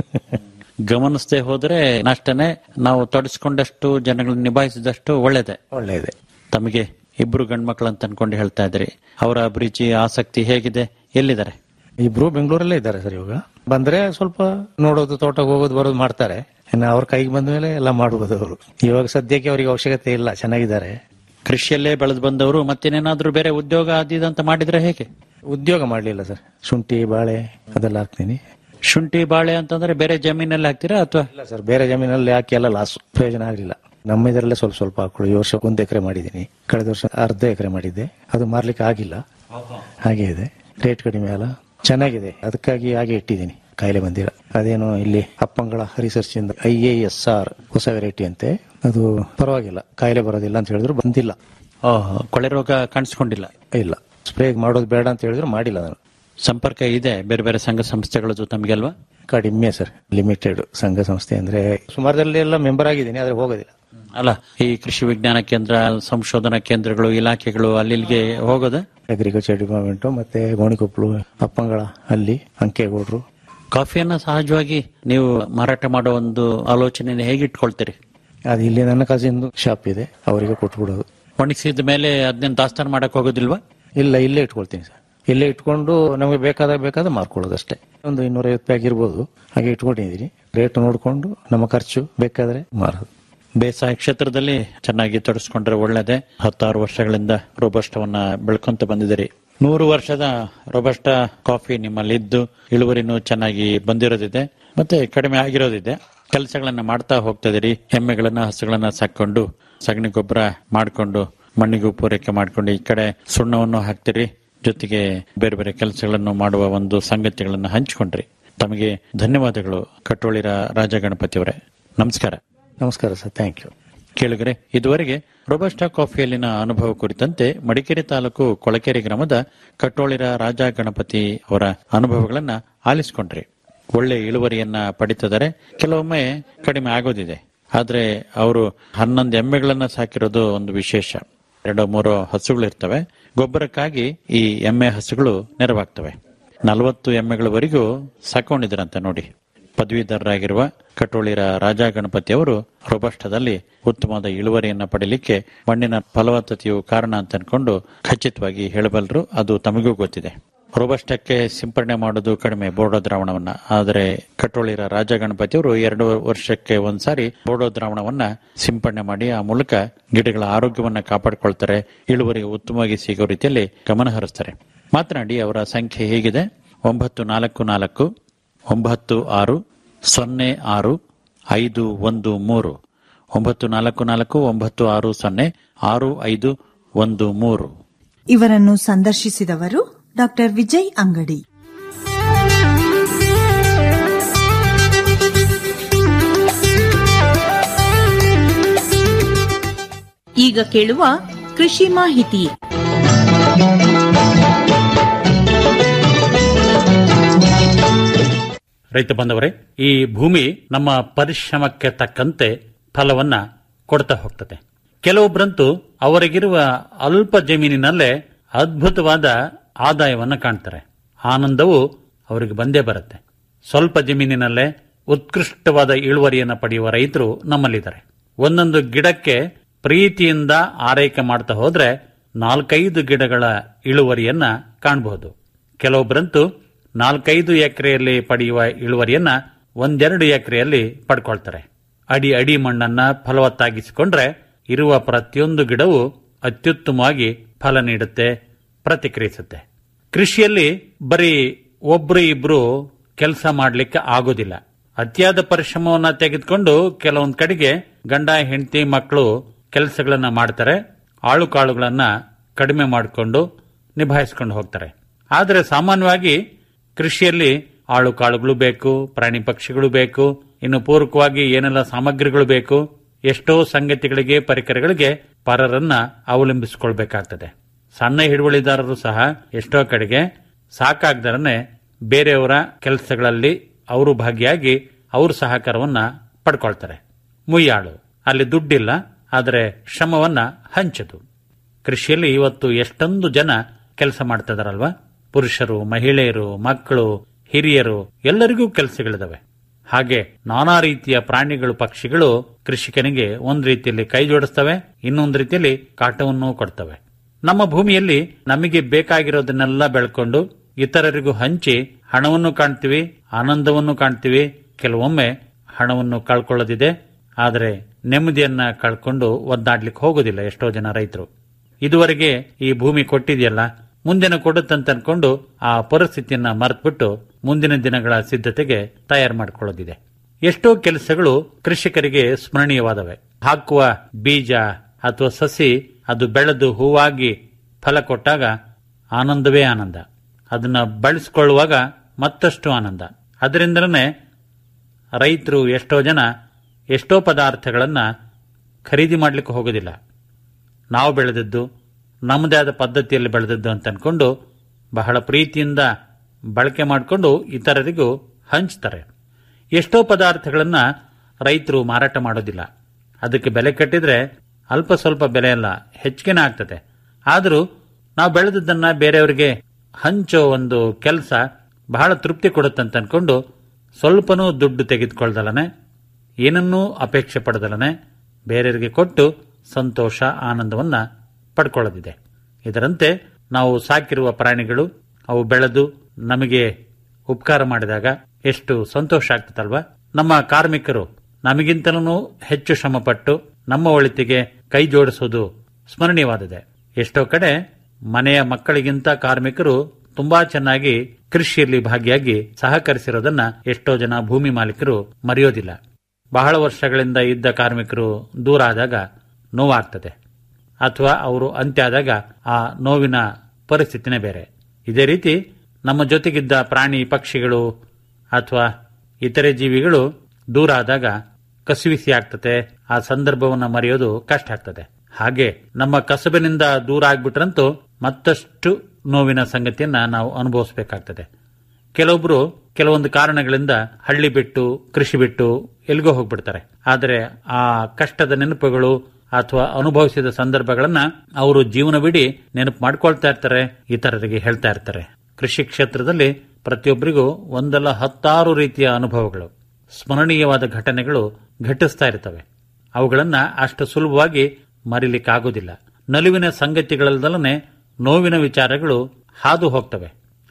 ಗಮನಿಸದೆ ಹೋದ್ರೆ ನಷ್ಟನೇ ನಾವು ತೊಡಸ್ಕೊಂಡಷ್ಟು ಜನಗಳನ್ನ ನಿಭಾಯಿಸಿದಷ್ಟು ಒಳ್ಳೇದೆ
ಒಳ್ಳೇದೆ
ತಮಗೆ ಇಬ್ರು ಗಂಡ್ಮಕ್ಳು ಅಂತ ಅನ್ಕೊಂಡು ಹೇಳ್ತಾ ಇದ್ರಿ ಅವರ ಅಭಿರುಚಿ ಆಸಕ್ತಿ ಹೇಗಿದೆ ಎಲ್ಲಿದ್ದಾರೆ
ಇಬ್ರು ಬೆಂಗಳೂರಲ್ಲೇ ಇದ್ದಾರೆ ಸರ್ ಇವಾಗ ಬಂದ್ರೆ ಸ್ವಲ್ಪ ನೋಡೋದು ತೋಟಕ್ಕೆ ಹೋಗೋದು ಬರೋದು ಮಾಡ್ತಾರೆ ಇನ್ನು ಅವ್ರ ಕೈಗೆ ಬಂದ ಮೇಲೆ ಎಲ್ಲ ಮಾಡುವುದು ಅವರು ಇವಾಗ ಸದ್ಯಕ್ಕೆ ಅವರಿಗೆ ಅವಶ್ಯಕತೆ ಇಲ್ಲ ಚೆನ್ನಾಗಿದ್ದಾರೆ
ಕೃಷಿಯಲ್ಲೇ ಬೆಳೆದು ಬಂದವರು ಮತ್ತೇನೇನಾದ್ರೂ ಬೇರೆ ಉದ್ಯೋಗ ಅದಿದಂತ ಮಾಡಿದ್ರೆ ಹೇಗೆ
ಉದ್ಯೋಗ ಮಾಡ್ಲಿಲ್ಲ ಸರ್ ಶುಂಠಿ ಬಾಳೆ ಅದೆಲ್ಲ ಹಾಕ್ತೀನಿ
ಶುಂಠಿ ಬಾಳೆ ಅಂತಂದ್ರೆ ಬೇರೆ ಜಮೀನಲ್ಲಿ ಹಾಕ್ತೀರಾ ಅಥವಾ
ಇಲ್ಲ ಸರ್ ಬೇರೆ ಜಮೀನಲ್ಲಿ ಹಾಕಿ ಎಲ್ಲ ಲಾಸ್ ಪ್ರಯೋಜನ ಆಗಲಿಲ್ಲ ನಮ್ಮ ಇದರಲ್ಲೇ ಸ್ವಲ್ಪ ಸ್ವಲ್ಪ ಹಾಕೊಳ್ಳಿ ಈ ವರ್ಷ ಒಂದು ಎಕರೆ ಮಾಡಿದ್ದೀನಿ ಕಳೆದ ವರ್ಷ ಅರ್ಧ ಎಕರೆ ಮಾಡಿದ್ದೆ ಅದು ಮಾರ್ಲಿಕ್ಕೆ ಆಗಿಲ್ಲ ಹಾಗೆ ಇದೆ ರೇಟ್ ಕಡಿಮೆ ಅಲ್ಲ ಚೆನ್ನಾಗಿದೆ ಅದಕ್ಕಾಗಿ ಹಾಗೆ ಇಟ್ಟಿದ್ದೀನಿ ಕಾಯಿಲೆ ಬಂದಿಲ್ಲ ಅದೇನೋ ಇಲ್ಲಿ ಅಪ್ಪಂಗಳ ರಿಸರ್ಚ್ ಇಂದ ಐ ಎ ಎಸ್ ಆರ್ ಹೊಸ ವೆರೈಟಿ ಅಂತೆ ಅದು ಪರವಾಗಿಲ್ಲ ಕಾಯಿಲೆ ಬರೋದಿಲ್ಲ ಅಂತ ಹೇಳಿದ್ರು ಬಂದಿಲ್ಲ
ಕೊಳೆ ರೋಗ ಕಾಣಿಸ್ಕೊಂಡಿಲ್ಲ
ಇಲ್ಲ ಸ್ಪ್ರೇ ಮಾಡೋದು ಬೇಡ ಅಂತ ಹೇಳಿದ್ರು ಮಾಡಿಲ್ಲ ನಾನು
ಸಂಪರ್ಕ ಇದೆ ಬೇರೆ ಬೇರೆ ಸಂಘ ಸಂಸ್ಥೆಗಳ ಜೊತೆ ತಮಗೆ ಅಲ್ವಾ
ಕಡಿಮೆ ಸರ್ ಲಿಮಿಟೆಡ್ ಸಂಘ ಸಂಸ್ಥೆ ಅಂದ್ರೆ ಸುಮಾರದಲ್ಲಿ ಎಲ್ಲ ಮೆಂಬರ್ ಆಗಿದ್ದೀನಿ ಆದ್ರೆ ಹೋಗೋದಿಲ್ಲ
ಅಲ್ಲ ಈ ಕೃಷಿ ವಿಜ್ಞಾನ ಕೇಂದ್ರ ಸಂಶೋಧನಾ ಕೇಂದ್ರಗಳು ಇಲಾಖೆಗಳು ಅಲ್ಲಿಗೆ ಹೋಗೋದ
ಅಗ್ರಿಕಲ್ಚರ್ ಡಿಪಾರ್ಟ್ಮೆಂಟ್ ಮತ್ತೆ ಗೋಣಿಕೊಪ್ಪಲು ಅಪ್ಪಂಗಳ ಅಲ್ಲಿ ಅಂಕೇಗೌಡ್ರು
ಕಾಫಿಯನ್ನ ಸಹಜವಾಗಿ ನೀವು ಮಾರಾಟ ಮಾಡೋ ಒಂದು ಆಲೋಚನೆ ಹೇಗೆ ಇಟ್ಕೊಳ್ತೀರಿ
ಅದು ಇಲ್ಲಿ ನನ್ನ ಕಸಿನ್ ಶಾಪ್ ಇದೆ ಅವರಿಗೆ ಕೊಟ್ಬಿಡೋದು
ಒಣಗಿಸಿದ ಮೇಲೆ ಅದನ್ನ ದಾಸ್ತಾನು ಮಾಡಕ್ ಹೋಗೋದಿಲ್ವಾ
ಇಲ್ಲ ಇಲ್ಲೇ ಇಟ್ಕೊಳ್ತೀನಿ ಸರ್ ಇಲ್ಲೇ ಇಟ್ಕೊಂಡು ನಮಗೆ ಬೇಕಾದಾಗ ಬೇಕಾದ ಮಾರ್ಕೊಳ್ಳೋದು ಅಷ್ಟೇ ಒಂದು ಇನ್ನೂರೈವತ್ತು ಪ್ಯಾಕ್ ಇರ್ಬೋದು ಹಾಗೆ ಇಟ್ಕೊಂಡಿದ್ದೀನಿ ರೇಟ್ ನೋಡಿಕೊಂಡು ನಮ್ಮ ಖರ್ಚು ಬೇಕಾದ್ರೆ ಮಾರೋದು
ಬೇಸಾಯ ಕ್ಷೇತ್ರದಲ್ಲಿ ಚೆನ್ನಾಗಿ ತೊಡಸ್ಕೊಂಡ್ರೆ ಒಳ್ಳೇದೆ ಹತ್ತಾರು ವರ್ಷಗಳಿಂದ ರೋಬಸ್ಟವನ್ನ ಬೆಳ್ಕೊಂತ ಬಂದಿದ್ದೀರಿ ನೂರು ವರ್ಷದ ರೋಬಸ್ಟ ಕಾಫಿ ನಿಮ್ಮಲ್ಲಿದ್ದು ಇಳುವರಿನೂ ಚೆನ್ನಾಗಿ ಬಂದಿರೋದಿದೆ ಮತ್ತೆ ಕಡಿಮೆ ಆಗಿರೋದಿದೆ ಕೆಲಸಗಳನ್ನ ಮಾಡ್ತಾ ಹೋಗ್ತಿದ್ದೀರಿ ಎಮ್ಮೆಗಳನ್ನ ಹಸುಗಳನ್ನ ಸಾಕೊಂಡು ಸಗಣಿ ಗೊಬ್ಬರ ಮಾಡಿಕೊಂಡು ಮಣ್ಣಿಗೂ ಪೂರೈಕೆ ಮಾಡ್ಕೊಂಡು ಈ ಕಡೆ ಸುಣ್ಣವನ್ನು ಹಾಕ್ತಿರಿ ಜೊತೆಗೆ ಬೇರೆ ಬೇರೆ ಕೆಲಸಗಳನ್ನು ಮಾಡುವ ಒಂದು ಸಂಗತಿಗಳನ್ನು ಹಂಚಿಕೊಂಡ್ರಿ ತಮಗೆ ಧನ್ಯವಾದಗಳು ಕಟ್ಟೋಳಿರ ರಾಜ ಗಣಪತಿ ಅವರೇ ನಮಸ್ಕಾರ
ನಮಸ್ಕಾರ ಸರ್ ಥ್ಯಾಂಕ್ ಯು
ಕೇಳಿಗರೆ ಇದುವರೆಗೆ ರೊಬಸ್ಟಾ ಕಾಫಿಯಲ್ಲಿನ ಅನುಭವ ಕುರಿತಂತೆ ಮಡಿಕೇರಿ ತಾಲೂಕು ಕೊಳಕೆರೆ ಗ್ರಾಮದ ಕಟ್ಟೋಳಿರ ರಾಜ ಗಣಪತಿ ಅವರ ಅನುಭವಗಳನ್ನ ಆಲಿಸಿಕೊಂಡ್ರಿ ಒಳ್ಳೆ ಇಳುವರಿಯನ್ನ ಪಡಿತಿದ್ದಾರೆ ಕೆಲವೊಮ್ಮೆ ಕಡಿಮೆ ಆಗೋದಿದೆ ಆದ್ರೆ ಅವರು ಹನ್ನೊಂದು ಎಮ್ಮೆಗಳನ್ನ ಸಾಕಿರೋದು ಒಂದು ವಿಶೇಷ ಎರಡೋ ಮೂರೋ ಹಸುಗಳು ಇರ್ತವೆ ಗೊಬ್ಬರಕ್ಕಾಗಿ ಈ ಎಮ್ಮೆ ಹಸುಗಳು ನೆರವಾಗ್ತವೆ ನಲವತ್ತು ಎಮ್ಮೆಗಳವರೆಗೂ ಸಾಕೊಂಡಿದ್ರಂತೆ ನೋಡಿ ಪದವೀಧರರಾಗಿರುವ ಕಟೋಳಿರ ರಾಜ ಗಣಪತಿ ಅವರು ರೋಬಸ್ಟದಲ್ಲಿ ಉತ್ತಮವಾದ ಇಳುವರಿಯನ್ನ ಪಡೆಯಲಿಕ್ಕೆ ಮಣ್ಣಿನ ಫಲವತ್ತತೆಯು ಕಾರಣ ಅಂತ ಅನ್ಕೊಂಡು ಖಚಿತವಾಗಿ ಹೇಳಬಲ್ಲರು ಅದು ತಮಗೂ ಗೊತ್ತಿದೆ ರೋಬಸ್ಟಕ್ಕೆ ಸಿಂಪರಣೆ ಮಾಡೋದು ಕಡಿಮೆ ಬೋರ್ಡೋ ದ್ರಾವಣವನ್ನ ಆದರೆ ಕಟ್ಟೋಳಿರ ರಾಜ ಗಣಪತಿಯವರು ಎರಡು ವರ್ಷಕ್ಕೆ ಒಂದ್ಸಾರಿ ಬೋರ್ಡೋ ದ್ರಾವಣವನ್ನ ಸಿಂಪರಣೆ ಮಾಡಿ ಆ ಮೂಲಕ ಗಿಡಗಳ ಆರೋಗ್ಯವನ್ನ ಕಾಪಾಡಿಕೊಳ್ತಾರೆ ಇಳುವರಿ ಉತ್ತಮವಾಗಿ ಸಿಗೋ ರೀತಿಯಲ್ಲಿ ಗಮನ ಹರಿಸ್ತಾರೆ ಮಾತನಾಡಿ ಅವರ ಸಂಖ್ಯೆ ಹೇಗಿದೆ ಒಂಬತ್ತು ನಾಲ್ಕು ನಾಲ್ಕು ಒಂಬತ್ತು ಆರು ಸೊನ್ನೆ ಆರು ಐದು ಒಂದು ಮೂರು ಒಂಬತ್ತು ನಾಲ್ಕು ನಾಲ್ಕು ಒಂಬತ್ತು ಆರು ಸೊನ್ನೆ ಆರು ಐದು ಒಂದು ಮೂರು
ಇವರನ್ನು ಸಂದರ್ಶಿಸಿದವರು ಡಾಕ್ಟರ್ ವಿಜಯ್ ಅಂಗಡಿ
ಈಗ ಕೇಳುವ ಕೃಷಿ ಮಾಹಿತಿ
ರೈತ ಬಂದವರೇ ಈ ಭೂಮಿ ನಮ್ಮ ಪರಿಶ್ರಮಕ್ಕೆ ತಕ್ಕಂತೆ ಫಲವನ್ನ ಕೊಡ್ತಾ ಹೋಗ್ತದೆ ಕೆಲವೊಬ್ಬರಂತೂ ಅವರಿಗಿರುವ ಅಲ್ಪ ಜಮೀನಿನಲ್ಲೇ ಅದ್ಭುತವಾದ ಆದಾಯವನ್ನ ಕಾಣ್ತಾರೆ ಆನಂದವು ಅವರಿಗೆ ಬಂದೇ ಬರುತ್ತೆ ಸ್ವಲ್ಪ ಜಮೀನಿನಲ್ಲೇ ಉತ್ಕೃಷ್ಟವಾದ ಇಳುವರಿಯನ್ನು ಪಡೆಯುವ ರೈತರು ನಮ್ಮಲ್ಲಿದ್ದಾರೆ ಒಂದೊಂದು ಗಿಡಕ್ಕೆ ಪ್ರೀತಿಯಿಂದ ಆರೈಕೆ ಮಾಡ್ತಾ ಹೋದ್ರೆ ನಾಲ್ಕೈದು ಗಿಡಗಳ ಇಳುವರಿಯನ್ನ ಕಾಣಬಹುದು ಕೆಲವೊಬ್ಬರಂತೂ ನಾಲ್ಕೈದು ಎಕರೆಯಲ್ಲಿ ಪಡೆಯುವ ಇಳುವರಿಯನ್ನ ಒಂದೆರಡು ಎಕರೆಯಲ್ಲಿ ಪಡ್ಕೊಳ್ತಾರೆ ಅಡಿ ಅಡಿ ಮಣ್ಣನ್ನ ಫಲವತ್ತಾಗಿಸಿಕೊಂಡ್ರೆ ಇರುವ ಪ್ರತಿಯೊಂದು ಗಿಡವು ಅತ್ಯುತ್ತಮವಾಗಿ ಫಲ ನೀಡುತ್ತೆ ಪ್ರತಿಕ್ರಿಯಿಸುತ್ತೆ ಕೃಷಿಯಲ್ಲಿ ಬರೀ ಒಬ್ರು ಇಬ್ರು ಕೆಲಸ ಮಾಡ್ಲಿಕ್ಕೆ ಆಗೋದಿಲ್ಲ ಅತಿಯಾದ ಪರಿಶ್ರಮವನ್ನ ತೆಗೆದುಕೊಂಡು ಕೆಲವೊಂದ್ ಕಡೆಗೆ ಗಂಡ ಹೆಂಡತಿ ಮಕ್ಕಳು ಕೆಲಸಗಳನ್ನ ಮಾಡ್ತಾರೆ ಆಳು ಕಾಳುಗಳನ್ನ ಕಡಿಮೆ ಮಾಡಿಕೊಂಡು ನಿಭಾಯಿಸ್ಕೊಂಡು ಹೋಗ್ತಾರೆ ಆದರೆ ಸಾಮಾನ್ಯವಾಗಿ ಕೃಷಿಯಲ್ಲಿ ಆಳು ಕಾಳುಗಳು ಬೇಕು ಪ್ರಾಣಿ ಪಕ್ಷಿಗಳು ಬೇಕು ಇನ್ನು ಪೂರಕವಾಗಿ ಏನೆಲ್ಲ ಸಾಮಗ್ರಿಗಳು ಬೇಕು ಎಷ್ಟೋ ಸಂಗತಿಗಳಿಗೆ ಪರಿಕರಗಳಿಗೆ ಪರರನ್ನ ಅವಲಂಬಿಸಿಕೊಳ್ಬೇಕಾಗ್ತದೆ ಸಣ್ಣ ಹಿಡುವಳಿದಾರರು ಸಹ ಎಷ್ಟೋ ಕಡೆಗೆ ಸಾಕಾಗ್ದರನೆ ಬೇರೆಯವರ ಕೆಲಸಗಳಲ್ಲಿ ಅವರು ಭಾಗಿಯಾಗಿ ಅವ್ರ ಸಹಕಾರವನ್ನ ಪಡ್ಕೊಳ್ತಾರೆ ಮುಯ್ಯಾಳು ಅಲ್ಲಿ ದುಡ್ಡಿಲ್ಲ ಆದರೆ ಶ್ರಮವನ್ನ ಹಂಚದು ಕೃಷಿಯಲ್ಲಿ ಇವತ್ತು ಎಷ್ಟೊಂದು ಜನ ಕೆಲಸ ಮಾಡ್ತಿದಾರಲ್ವಾ ಪುರುಷರು ಮಹಿಳೆಯರು ಮಕ್ಕಳು ಹಿರಿಯರು ಎಲ್ಲರಿಗೂ ಕೆಲಸಗಳಿದಾವೆ ಹಾಗೆ ನಾನಾ ರೀತಿಯ ಪ್ರಾಣಿಗಳು ಪಕ್ಷಿಗಳು ಕೃಷಿಕನಿಗೆ ಒಂದ್ ರೀತಿಯಲ್ಲಿ ಕೈ ಜೋಡಿಸ್ತವೆ ಇನ್ನೊಂದು ರೀತಿಯಲ್ಲಿ ಕಾಟವನ್ನು ಕೊಡ್ತವೆ ನಮ್ಮ ಭೂಮಿಯಲ್ಲಿ ನಮಗೆ ಬೇಕಾಗಿರೋದನ್ನೆಲ್ಲ ಬೆಳ್ಕೊಂಡು ಇತರರಿಗೂ ಹಂಚಿ ಹಣವನ್ನು ಕಾಣ್ತೀವಿ ಆನಂದವನ್ನು ಕಾಣ್ತೀವಿ ಕೆಲವೊಮ್ಮೆ ಹಣವನ್ನು ಕಳ್ಕೊಳ್ಳೋದಿದೆ ಆದರೆ ನೆಮ್ಮದಿಯನ್ನ ಕಳ್ಕೊಂಡು ಒದ್ದಾಡ್ಲಿಕ್ಕೆ ಹೋಗೋದಿಲ್ಲ ಎಷ್ಟೋ ಜನ ರೈತರು ಇದುವರೆಗೆ ಈ ಭೂಮಿ ಕೊಟ್ಟಿದೆಯಲ್ಲ ಮುಂದಿನ ಕೊಡುತ್ತಂತ ಅನ್ಕೊಂಡು ಆ ಪರಿಸ್ಥಿತಿಯನ್ನ ಮರೆತುಬಿಟ್ಟು ಮುಂದಿನ ದಿನಗಳ ಸಿದ್ಧತೆಗೆ ತಯಾರು ಮಾಡಿಕೊಳ್ಳೋದಿದೆ ಎಷ್ಟೋ ಕೆಲಸಗಳು ಕೃಷಿಕರಿಗೆ ಸ್ಮರಣೀಯವಾದವೆ ಹಾಕುವ ಬೀಜ ಅಥವಾ ಸಸಿ ಅದು ಬೆಳೆದು ಹೂವಾಗಿ ಫಲ ಕೊಟ್ಟಾಗ ಆನಂದವೇ ಆನಂದ ಅದನ್ನ ಬಳಸಿಕೊಳ್ಳುವಾಗ ಮತ್ತಷ್ಟು ಆನಂದ ಅದರಿಂದಲೇ ರೈತರು ಎಷ್ಟೋ ಜನ ಎಷ್ಟೋ ಪದಾರ್ಥಗಳನ್ನ ಖರೀದಿ ಮಾಡಲಿಕ್ಕೆ ಹೋಗೋದಿಲ್ಲ ನಾವು ಬೆಳೆದದ್ದು ನಮ್ಮದೇ ಆದ ಪದ್ಧತಿಯಲ್ಲಿ ಬೆಳೆದದ್ದು ಅಂತ ಅನ್ಕೊಂಡು ಬಹಳ ಪ್ರೀತಿಯಿಂದ ಬಳಕೆ ಮಾಡಿಕೊಂಡು ಇತರರಿಗೂ ಹಂಚ್ತಾರೆ ಎಷ್ಟೋ ಪದಾರ್ಥಗಳನ್ನ ರೈತರು ಮಾರಾಟ ಮಾಡೋದಿಲ್ಲ ಅದಕ್ಕೆ ಬೆಲೆ ಕಟ್ಟಿದ್ರೆ ಅಲ್ಪ ಸ್ವಲ್ಪ ಬೆಲೆ ಅಲ್ಲ ಹೆಚ್ಚಿಗೆನೇ ಆಗ್ತದೆ ಆದರೂ ನಾವು ಬೆಳೆದದ್ದನ್ನ ಬೇರೆಯವರಿಗೆ ಹಂಚೋ ಒಂದು ಕೆಲಸ ಬಹಳ ತೃಪ್ತಿ ಕೊಡುತ್ತಂತ ಅನ್ಕೊಂಡು ಸ್ವಲ್ಪನೂ ದುಡ್ಡು ತೆಗೆದುಕೊಳ್ದಲನೆ ಏನನ್ನೂ ಅಪೇಕ್ಷೆ ಪಡೆದಲನೆ ಬೇರೆಯವರಿಗೆ ಕೊಟ್ಟು ಸಂತೋಷ ಆನಂದವನ್ನ ಪಡ್ಕೊಳ್ಳೋದಿದೆ ಇದರಂತೆ ನಾವು ಸಾಕಿರುವ ಪ್ರಾಣಿಗಳು ಅವು ಬೆಳೆದು ನಮಗೆ ಉಪಕಾರ ಮಾಡಿದಾಗ ಎಷ್ಟು ಸಂತೋಷ ಆಗ್ತದಲ್ವಾ ನಮ್ಮ ಕಾರ್ಮಿಕರು ನಮಗಿಂತಲೂ ಹೆಚ್ಚು ಶ್ರಮಪಟ್ಟು ನಮ್ಮ ಒಳಿತಿಗೆ ಕೈ ಜೋಡಿಸುವುದು ಸ್ಮರಣೀಯವಾದಿದೆ ಎಷ್ಟೋ ಕಡೆ ಮನೆಯ ಮಕ್ಕಳಿಗಿಂತ ಕಾರ್ಮಿಕರು ತುಂಬಾ ಚೆನ್ನಾಗಿ ಕೃಷಿಯಲ್ಲಿ ಭಾಗಿಯಾಗಿ ಸಹಕರಿಸಿರೋದನ್ನ ಎಷ್ಟೋ ಜನ ಭೂಮಿ ಮಾಲೀಕರು ಮರೆಯೋದಿಲ್ಲ ಬಹಳ ವರ್ಷಗಳಿಂದ ಇದ್ದ ಕಾರ್ಮಿಕರು ದೂರ ಆದಾಗ ನೋವಾಗ್ತದೆ ಅಥವಾ ಅವರು ಅಂತ್ಯ ಆದಾಗ ಆ ನೋವಿನ ಪರಿಸ್ಥಿತಿನೇ ಬೇರೆ ಇದೇ ರೀತಿ ನಮ್ಮ ಜೊತೆಗಿದ್ದ ಪ್ರಾಣಿ ಪಕ್ಷಿಗಳು ಅಥವಾ ಇತರೆ ಜೀವಿಗಳು ದೂರ ಆದಾಗ ಕಸಿವಿಸಿ ಆಗ್ತದೆ ಆ ಸಂದರ್ಭವನ್ನು ಮರೆಯೋದು ಕಷ್ಟ ಆಗ್ತದೆ ಹಾಗೆ ನಮ್ಮ ಕಸಬಿನಿಂದ ದೂರ ಆಗ್ಬಿಟ್ರಂತೂ ಮತ್ತಷ್ಟು ನೋವಿನ ಸಂಗತಿಯನ್ನ ನಾವು ಅನುಭವಿಸಬೇಕಾಗ್ತದೆ ಕೆಲವೊಬ್ರು ಕೆಲವೊಂದು ಕಾರಣಗಳಿಂದ ಹಳ್ಳಿ ಬಿಟ್ಟು ಕೃಷಿ ಬಿಟ್ಟು ಎಲ್ಗೋ ಹೋಗ್ಬಿಡ್ತಾರೆ ಆದರೆ ಆ ಕಷ್ಟದ ನೆನಪುಗಳು ಅಥವಾ ಅನುಭವಿಸಿದ ಸಂದರ್ಭಗಳನ್ನ ಅವರು ಜೀವನವಿಡೀ ನೆನಪು ಮಾಡ್ಕೊಳ್ತಾ ಇರ್ತಾರೆ ಇತರರಿಗೆ ಹೇಳ್ತಾ ಇರ್ತಾರೆ ಕೃಷಿ ಕ್ಷೇತ್ರದಲ್ಲಿ ಪ್ರತಿಯೊಬ್ಬರಿಗೂ ಒಂದಲ್ಲ ಹತ್ತಾರು ರೀತಿಯ ಅನುಭವಗಳು ಸ್ಮರಣೀಯವಾದ ಘಟನೆಗಳು ಘಟಿಸ್ತಾ ಇರ್ತವೆ ಅವುಗಳನ್ನ ಅಷ್ಟು ಸುಲಭವಾಗಿ ಮರಿಲಿಕ್ಕಾಗೋದಿಲ್ಲ ನಲಿವಿನ ಸಂಗತಿಗಳಲ್ಲದಲ್ಲೇ ನೋವಿನ ವಿಚಾರಗಳು ಹಾದು ಹೋಗ್ತವೆ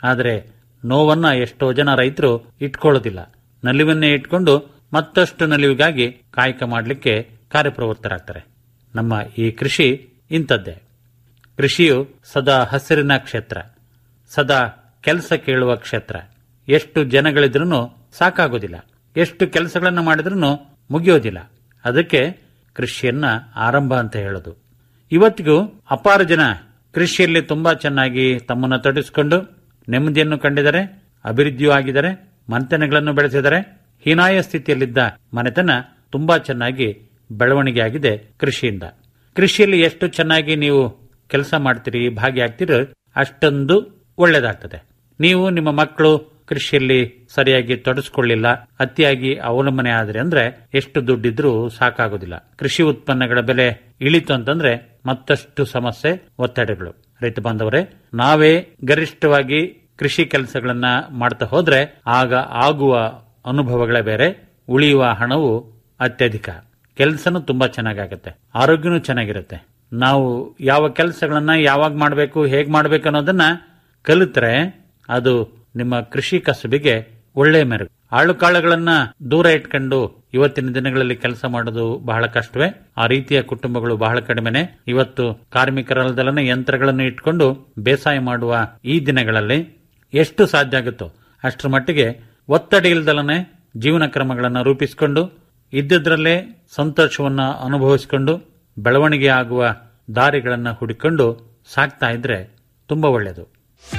ಆದರೆ ನೋವನ್ನ ಎಷ್ಟೋ ಜನ ರೈತರು ಇಟ್ಕೊಳ್ಳೋದಿಲ್ಲ ನಲಿವನ್ನೇ ಇಟ್ಕೊಂಡು ಮತ್ತಷ್ಟು ನಲಿವಿಗಾಗಿ ಕಾಯಕ ಮಾಡಲಿಕ್ಕೆ ಕಾರ್ಯಪ್ರವೃತ್ತರಾಗ್ತಾರೆ ನಮ್ಮ ಈ ಕೃಷಿ ಇಂಥದ್ದೇ ಕೃಷಿಯು ಸದಾ ಹಸಿರಿನ ಕ್ಷೇತ್ರ ಸದಾ ಕೆಲಸ ಕೇಳುವ ಕ್ಷೇತ್ರ ಎಷ್ಟು ಜನಗಳಿದ್ರೂ ಸಾಕಾಗೋದಿಲ್ಲ ಎಷ್ಟು ಕೆಲಸಗಳನ್ನು ಮಾಡಿದ್ರೂ ಮುಗಿಯೋದಿಲ್ಲ ಅದಕ್ಕೆ ಕೃಷಿಯನ್ನ ಆರಂಭ ಅಂತ ಹೇಳೋದು ಇವತ್ತಿಗೂ ಅಪಾರ ಜನ ಕೃಷಿಯಲ್ಲಿ ತುಂಬಾ ಚೆನ್ನಾಗಿ ತಮ್ಮನ್ನು ತೊಡಗಿಸಿಕೊಂಡು ನೆಮ್ಮದಿಯನ್ನು ಕಂಡಿದ್ದಾರೆ ಅಭಿವೃದ್ಧಿಯೂ ಆಗಿದ್ದಾರೆ ಮನೆತನಗಳನ್ನು ಬೆಳೆಸಿದ್ದಾರೆ ಹೀನಾಯ ಸ್ಥಿತಿಯಲ್ಲಿದ್ದ ಮನೆತನ ತುಂಬಾ ಚೆನ್ನಾಗಿ ಬೆಳವಣಿಗೆ ಆಗಿದೆ ಕೃಷಿಯಿಂದ ಕೃಷಿಯಲ್ಲಿ ಎಷ್ಟು ಚೆನ್ನಾಗಿ ನೀವು ಕೆಲಸ ಮಾಡ್ತೀರಿ ಭಾಗಿಯಾಗ್ತೀರೋ ಅಷ್ಟೊಂದು ಒಳ್ಳೇದಾಗ್ತದೆ ನೀವು ನಿಮ್ಮ ಮಕ್ಕಳು ಕೃಷಿಯಲ್ಲಿ ಸರಿಯಾಗಿ ತೊಡಸ್ಕೊಳ್ಳಿಲ್ಲ ಅತಿಯಾಗಿ ಅವಲಂಬನೆ ಆದ್ರೆ ಅಂದ್ರೆ ಎಷ್ಟು ದುಡ್ಡಿದ್ರೂ ಸಾಕಾಗೋದಿಲ್ಲ ಕೃಷಿ ಉತ್ಪನ್ನಗಳ ಬೆಲೆ ಇಳಿತು ಅಂತಂದ್ರೆ ಮತ್ತಷ್ಟು ಸಮಸ್ಯೆ ಒತ್ತಡಗಳು ರೈತ ಬಾಂಧವರೇ ನಾವೇ ಗರಿಷ್ಠವಾಗಿ ಕೃಷಿ ಕೆಲಸಗಳನ್ನ ಮಾಡ್ತಾ ಹೋದ್ರೆ ಆಗ ಆಗುವ ಅನುಭವಗಳೇ ಬೇರೆ ಉಳಿಯುವ ಹಣವು ಅತ್ಯಧಿಕ ಕೆಲಸನೂ ತುಂಬಾ ಚೆನ್ನಾಗಾಗತ್ತೆ ಆರೋಗ್ಯನೂ ಚೆನ್ನಾಗಿರುತ್ತೆ ನಾವು ಯಾವ ಕೆಲಸಗಳನ್ನ ಯಾವಾಗ ಮಾಡಬೇಕು ಹೇಗ್ ಮಾಡಬೇಕು ಅನ್ನೋದನ್ನ ಕಲಿತ್ರೆ ಅದು ನಿಮ್ಮ ಕೃಷಿ ಕಸುಬಿಗೆ ಒಳ್ಳೆಯ ಮೆರುಗು ಆಳು ಕಾಳುಗಳನ್ನ ದೂರ ಇಟ್ಕೊಂಡು ಇವತ್ತಿನ ದಿನಗಳಲ್ಲಿ ಕೆಲಸ ಮಾಡೋದು ಬಹಳ ಕಷ್ಟವೇ ಆ ರೀತಿಯ ಕುಟುಂಬಗಳು ಬಹಳ ಕಡಿಮೆನೆ ಇವತ್ತು ಕಾರ್ಮಿಕರಲ್ಲದಲ್ಲೇ ಯಂತ್ರಗಳನ್ನು ಇಟ್ಕೊಂಡು ಬೇಸಾಯ ಮಾಡುವ ಈ ದಿನಗಳಲ್ಲಿ ಎಷ್ಟು ಸಾಧ್ಯ ಆಗುತ್ತೋ ಅಷ್ಟರ ಮಟ್ಟಿಗೆ ಒತ್ತಡ ಇಲ್ದಲನೆ ಜೀವನ ಕ್ರಮಗಳನ್ನು ರೂಪಿಸಿಕೊಂಡು ಇದ್ದದ್ರಲ್ಲೇ ಸಂತೋಷವನ್ನ ಅನುಭವಿಸಿಕೊಂಡು ಬೆಳವಣಿಗೆ ಆಗುವ ದಾರಿಗಳನ್ನು ಹುಡುಕೊಂಡು ಸಾಕ್ತಾ ಇದ್ರೆ ತುಂಬಾ ಒಳ್ಳೆಯದು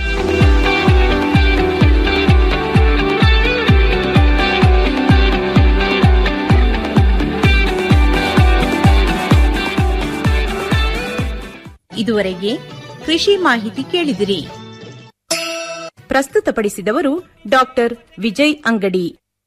ಇದುವರೆಗೆ ಕೃಷಿ ಮಾಹಿತಿ ಕೇಳಿದಿರಿ ಪ್ರಸ್ತುತಪಡಿಸಿದವರು ಡಾಕ್ಟರ್ ವಿಜಯ್ ಅಂಗಡಿ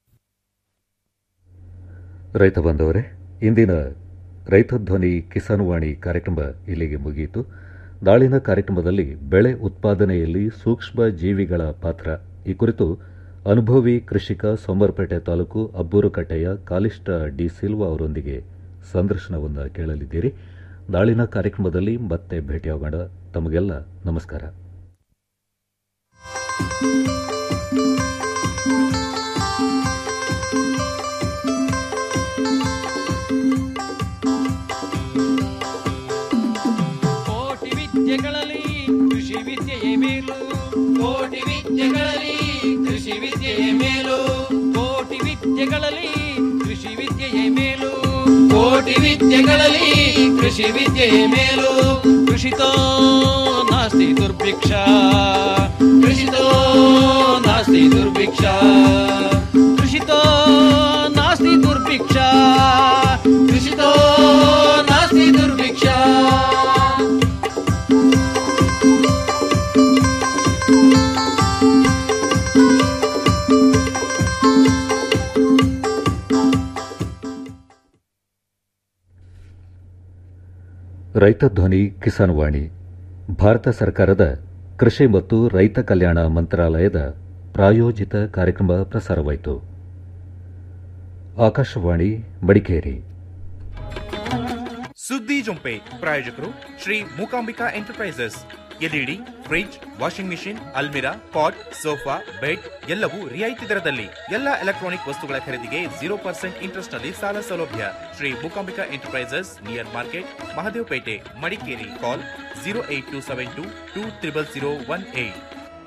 ರೈತ ಬಂದವರೇ ಇಂದಿನ ರೈತ ಧ್ವನಿ ಕಿಸಾನ್ ವಾಣಿ ಕಾರ್ಯಕ್ರಮ ಇಲ್ಲಿಗೆ ಮುಗಿಯಿತು ನಾಳಿನ ಕಾರ್ಯಕ್ರಮದಲ್ಲಿ ಬೆಳೆ ಉತ್ಪಾದನೆಯಲ್ಲಿ ಸೂಕ್ಷ್ಮ ಜೀವಿಗಳ ಪಾತ್ರ ಈ ಕುರಿತು ಅನುಭವಿ ಕೃಷಿಕ ಸೋಮವಾರಪೇಟೆ ತಾಲೂಕು ಅಬ್ಬೂರುಕಟ್ಟೆಯ ಕಾಲಿಷ್ಟ ಡಿ ಸಿಲ್ವಾ ಅವರೊಂದಿಗೆ ಸಂದರ್ಶನವನ್ನು ಕೇಳಲಿದ್ದೀರಿ ನಾಳಿನ ಕಾರ್ಯಕ್ರಮದಲ್ಲಿ ಮತ್ತೆ ಭೇಟಿಯಾಗೋಣ ತಮಗೆಲ್ಲ ನಮಸ್ಕಾರ
ಕೋಟಿ ವಿದ್ಯೆಗಳಲ್ಲಿ ಕೃಷಿ ವಿದ್ಯೆಯೇ ಮೇಲು ಕೋಟಿ ವಿದ್ಯೆಗಳಲ್ಲಿ ಕೃಷಿ ವಿದ್ಯೆಯೇ ಮೇಲು ಕೋಟಿ ವಿದ್ಯೆಗಳಲ್ಲಿ ಕೃಷಿ ವಿದ್ಯೆಯೇ ಮೇಲು ಕೋಟಿ ವಿದ್ಯೆಗಳಲ್ಲಿ ಕೃಷಿ ವಿದ್ಯೆಯೇ ಮೇಲು ಕೃಷಿತೋ ನಾಸ್ತಿ ದುರ್ಭಿಕ್ಷ ಕೃಷಿತೋ ನಾಸ್ತಿ ದುರ್ಭಿಕ್ಷ ಕೃಷಿತೋ ನಾಸ್ತಿ ದುರ್ಭಿಕ್ಷ ಕೃಷಿತೋ ನಾಸ್ತಿ ದುರ್ಭಿಕ್ಷ
ರೈತ ಧ್ವನಿ ಕಿಸಾನ್ ವಾಣಿ ಭಾರತ ಸರ್ಕಾರದ ಕೃಷಿ ಮತ್ತು ರೈತ ಕಲ್ಯಾಣ ಮಂತ್ರಾಲಯದ ಪ್ರಾಯೋಜಿತ ಕಾರ್ಯಕ್ರಮ ಪ್ರಸಾರವಾಯಿತು ಆಕಾಶವಾಣಿ ಮಡಿಕೇರಿ
ಸುದ್ದಿ ಜೊಂಪೆ ಪ್ರಾಯೋಜಕರು Shri Mookambika enterprises L E D fridge washing machine ಅಲ್ಮಿರಾ ಪಾಟ್ ಸೋಫಾ ಬೆಡ್ ಎಲ್ಲವೂ ರಿಯಾಯಿತಿ ದರದಲ್ಲಿ ಎಲ್ಲ ಎಲೆಕ್ಟ್ರಾನಿಕ್ ವಸ್ತುಗಳ ಖರೀದಿಗೆ ಜೀರೋ ಪರ್ಸೆಂಟ್ ಇಂಟ್ರೆಸ್ಟ್ ನಲ್ಲಿ ಸಾಲ ಸೌಲಭ್ಯ Shri Mookambika enterprises near market Mahadevapet Madikeri call zero eight two seven two two triple zero one eight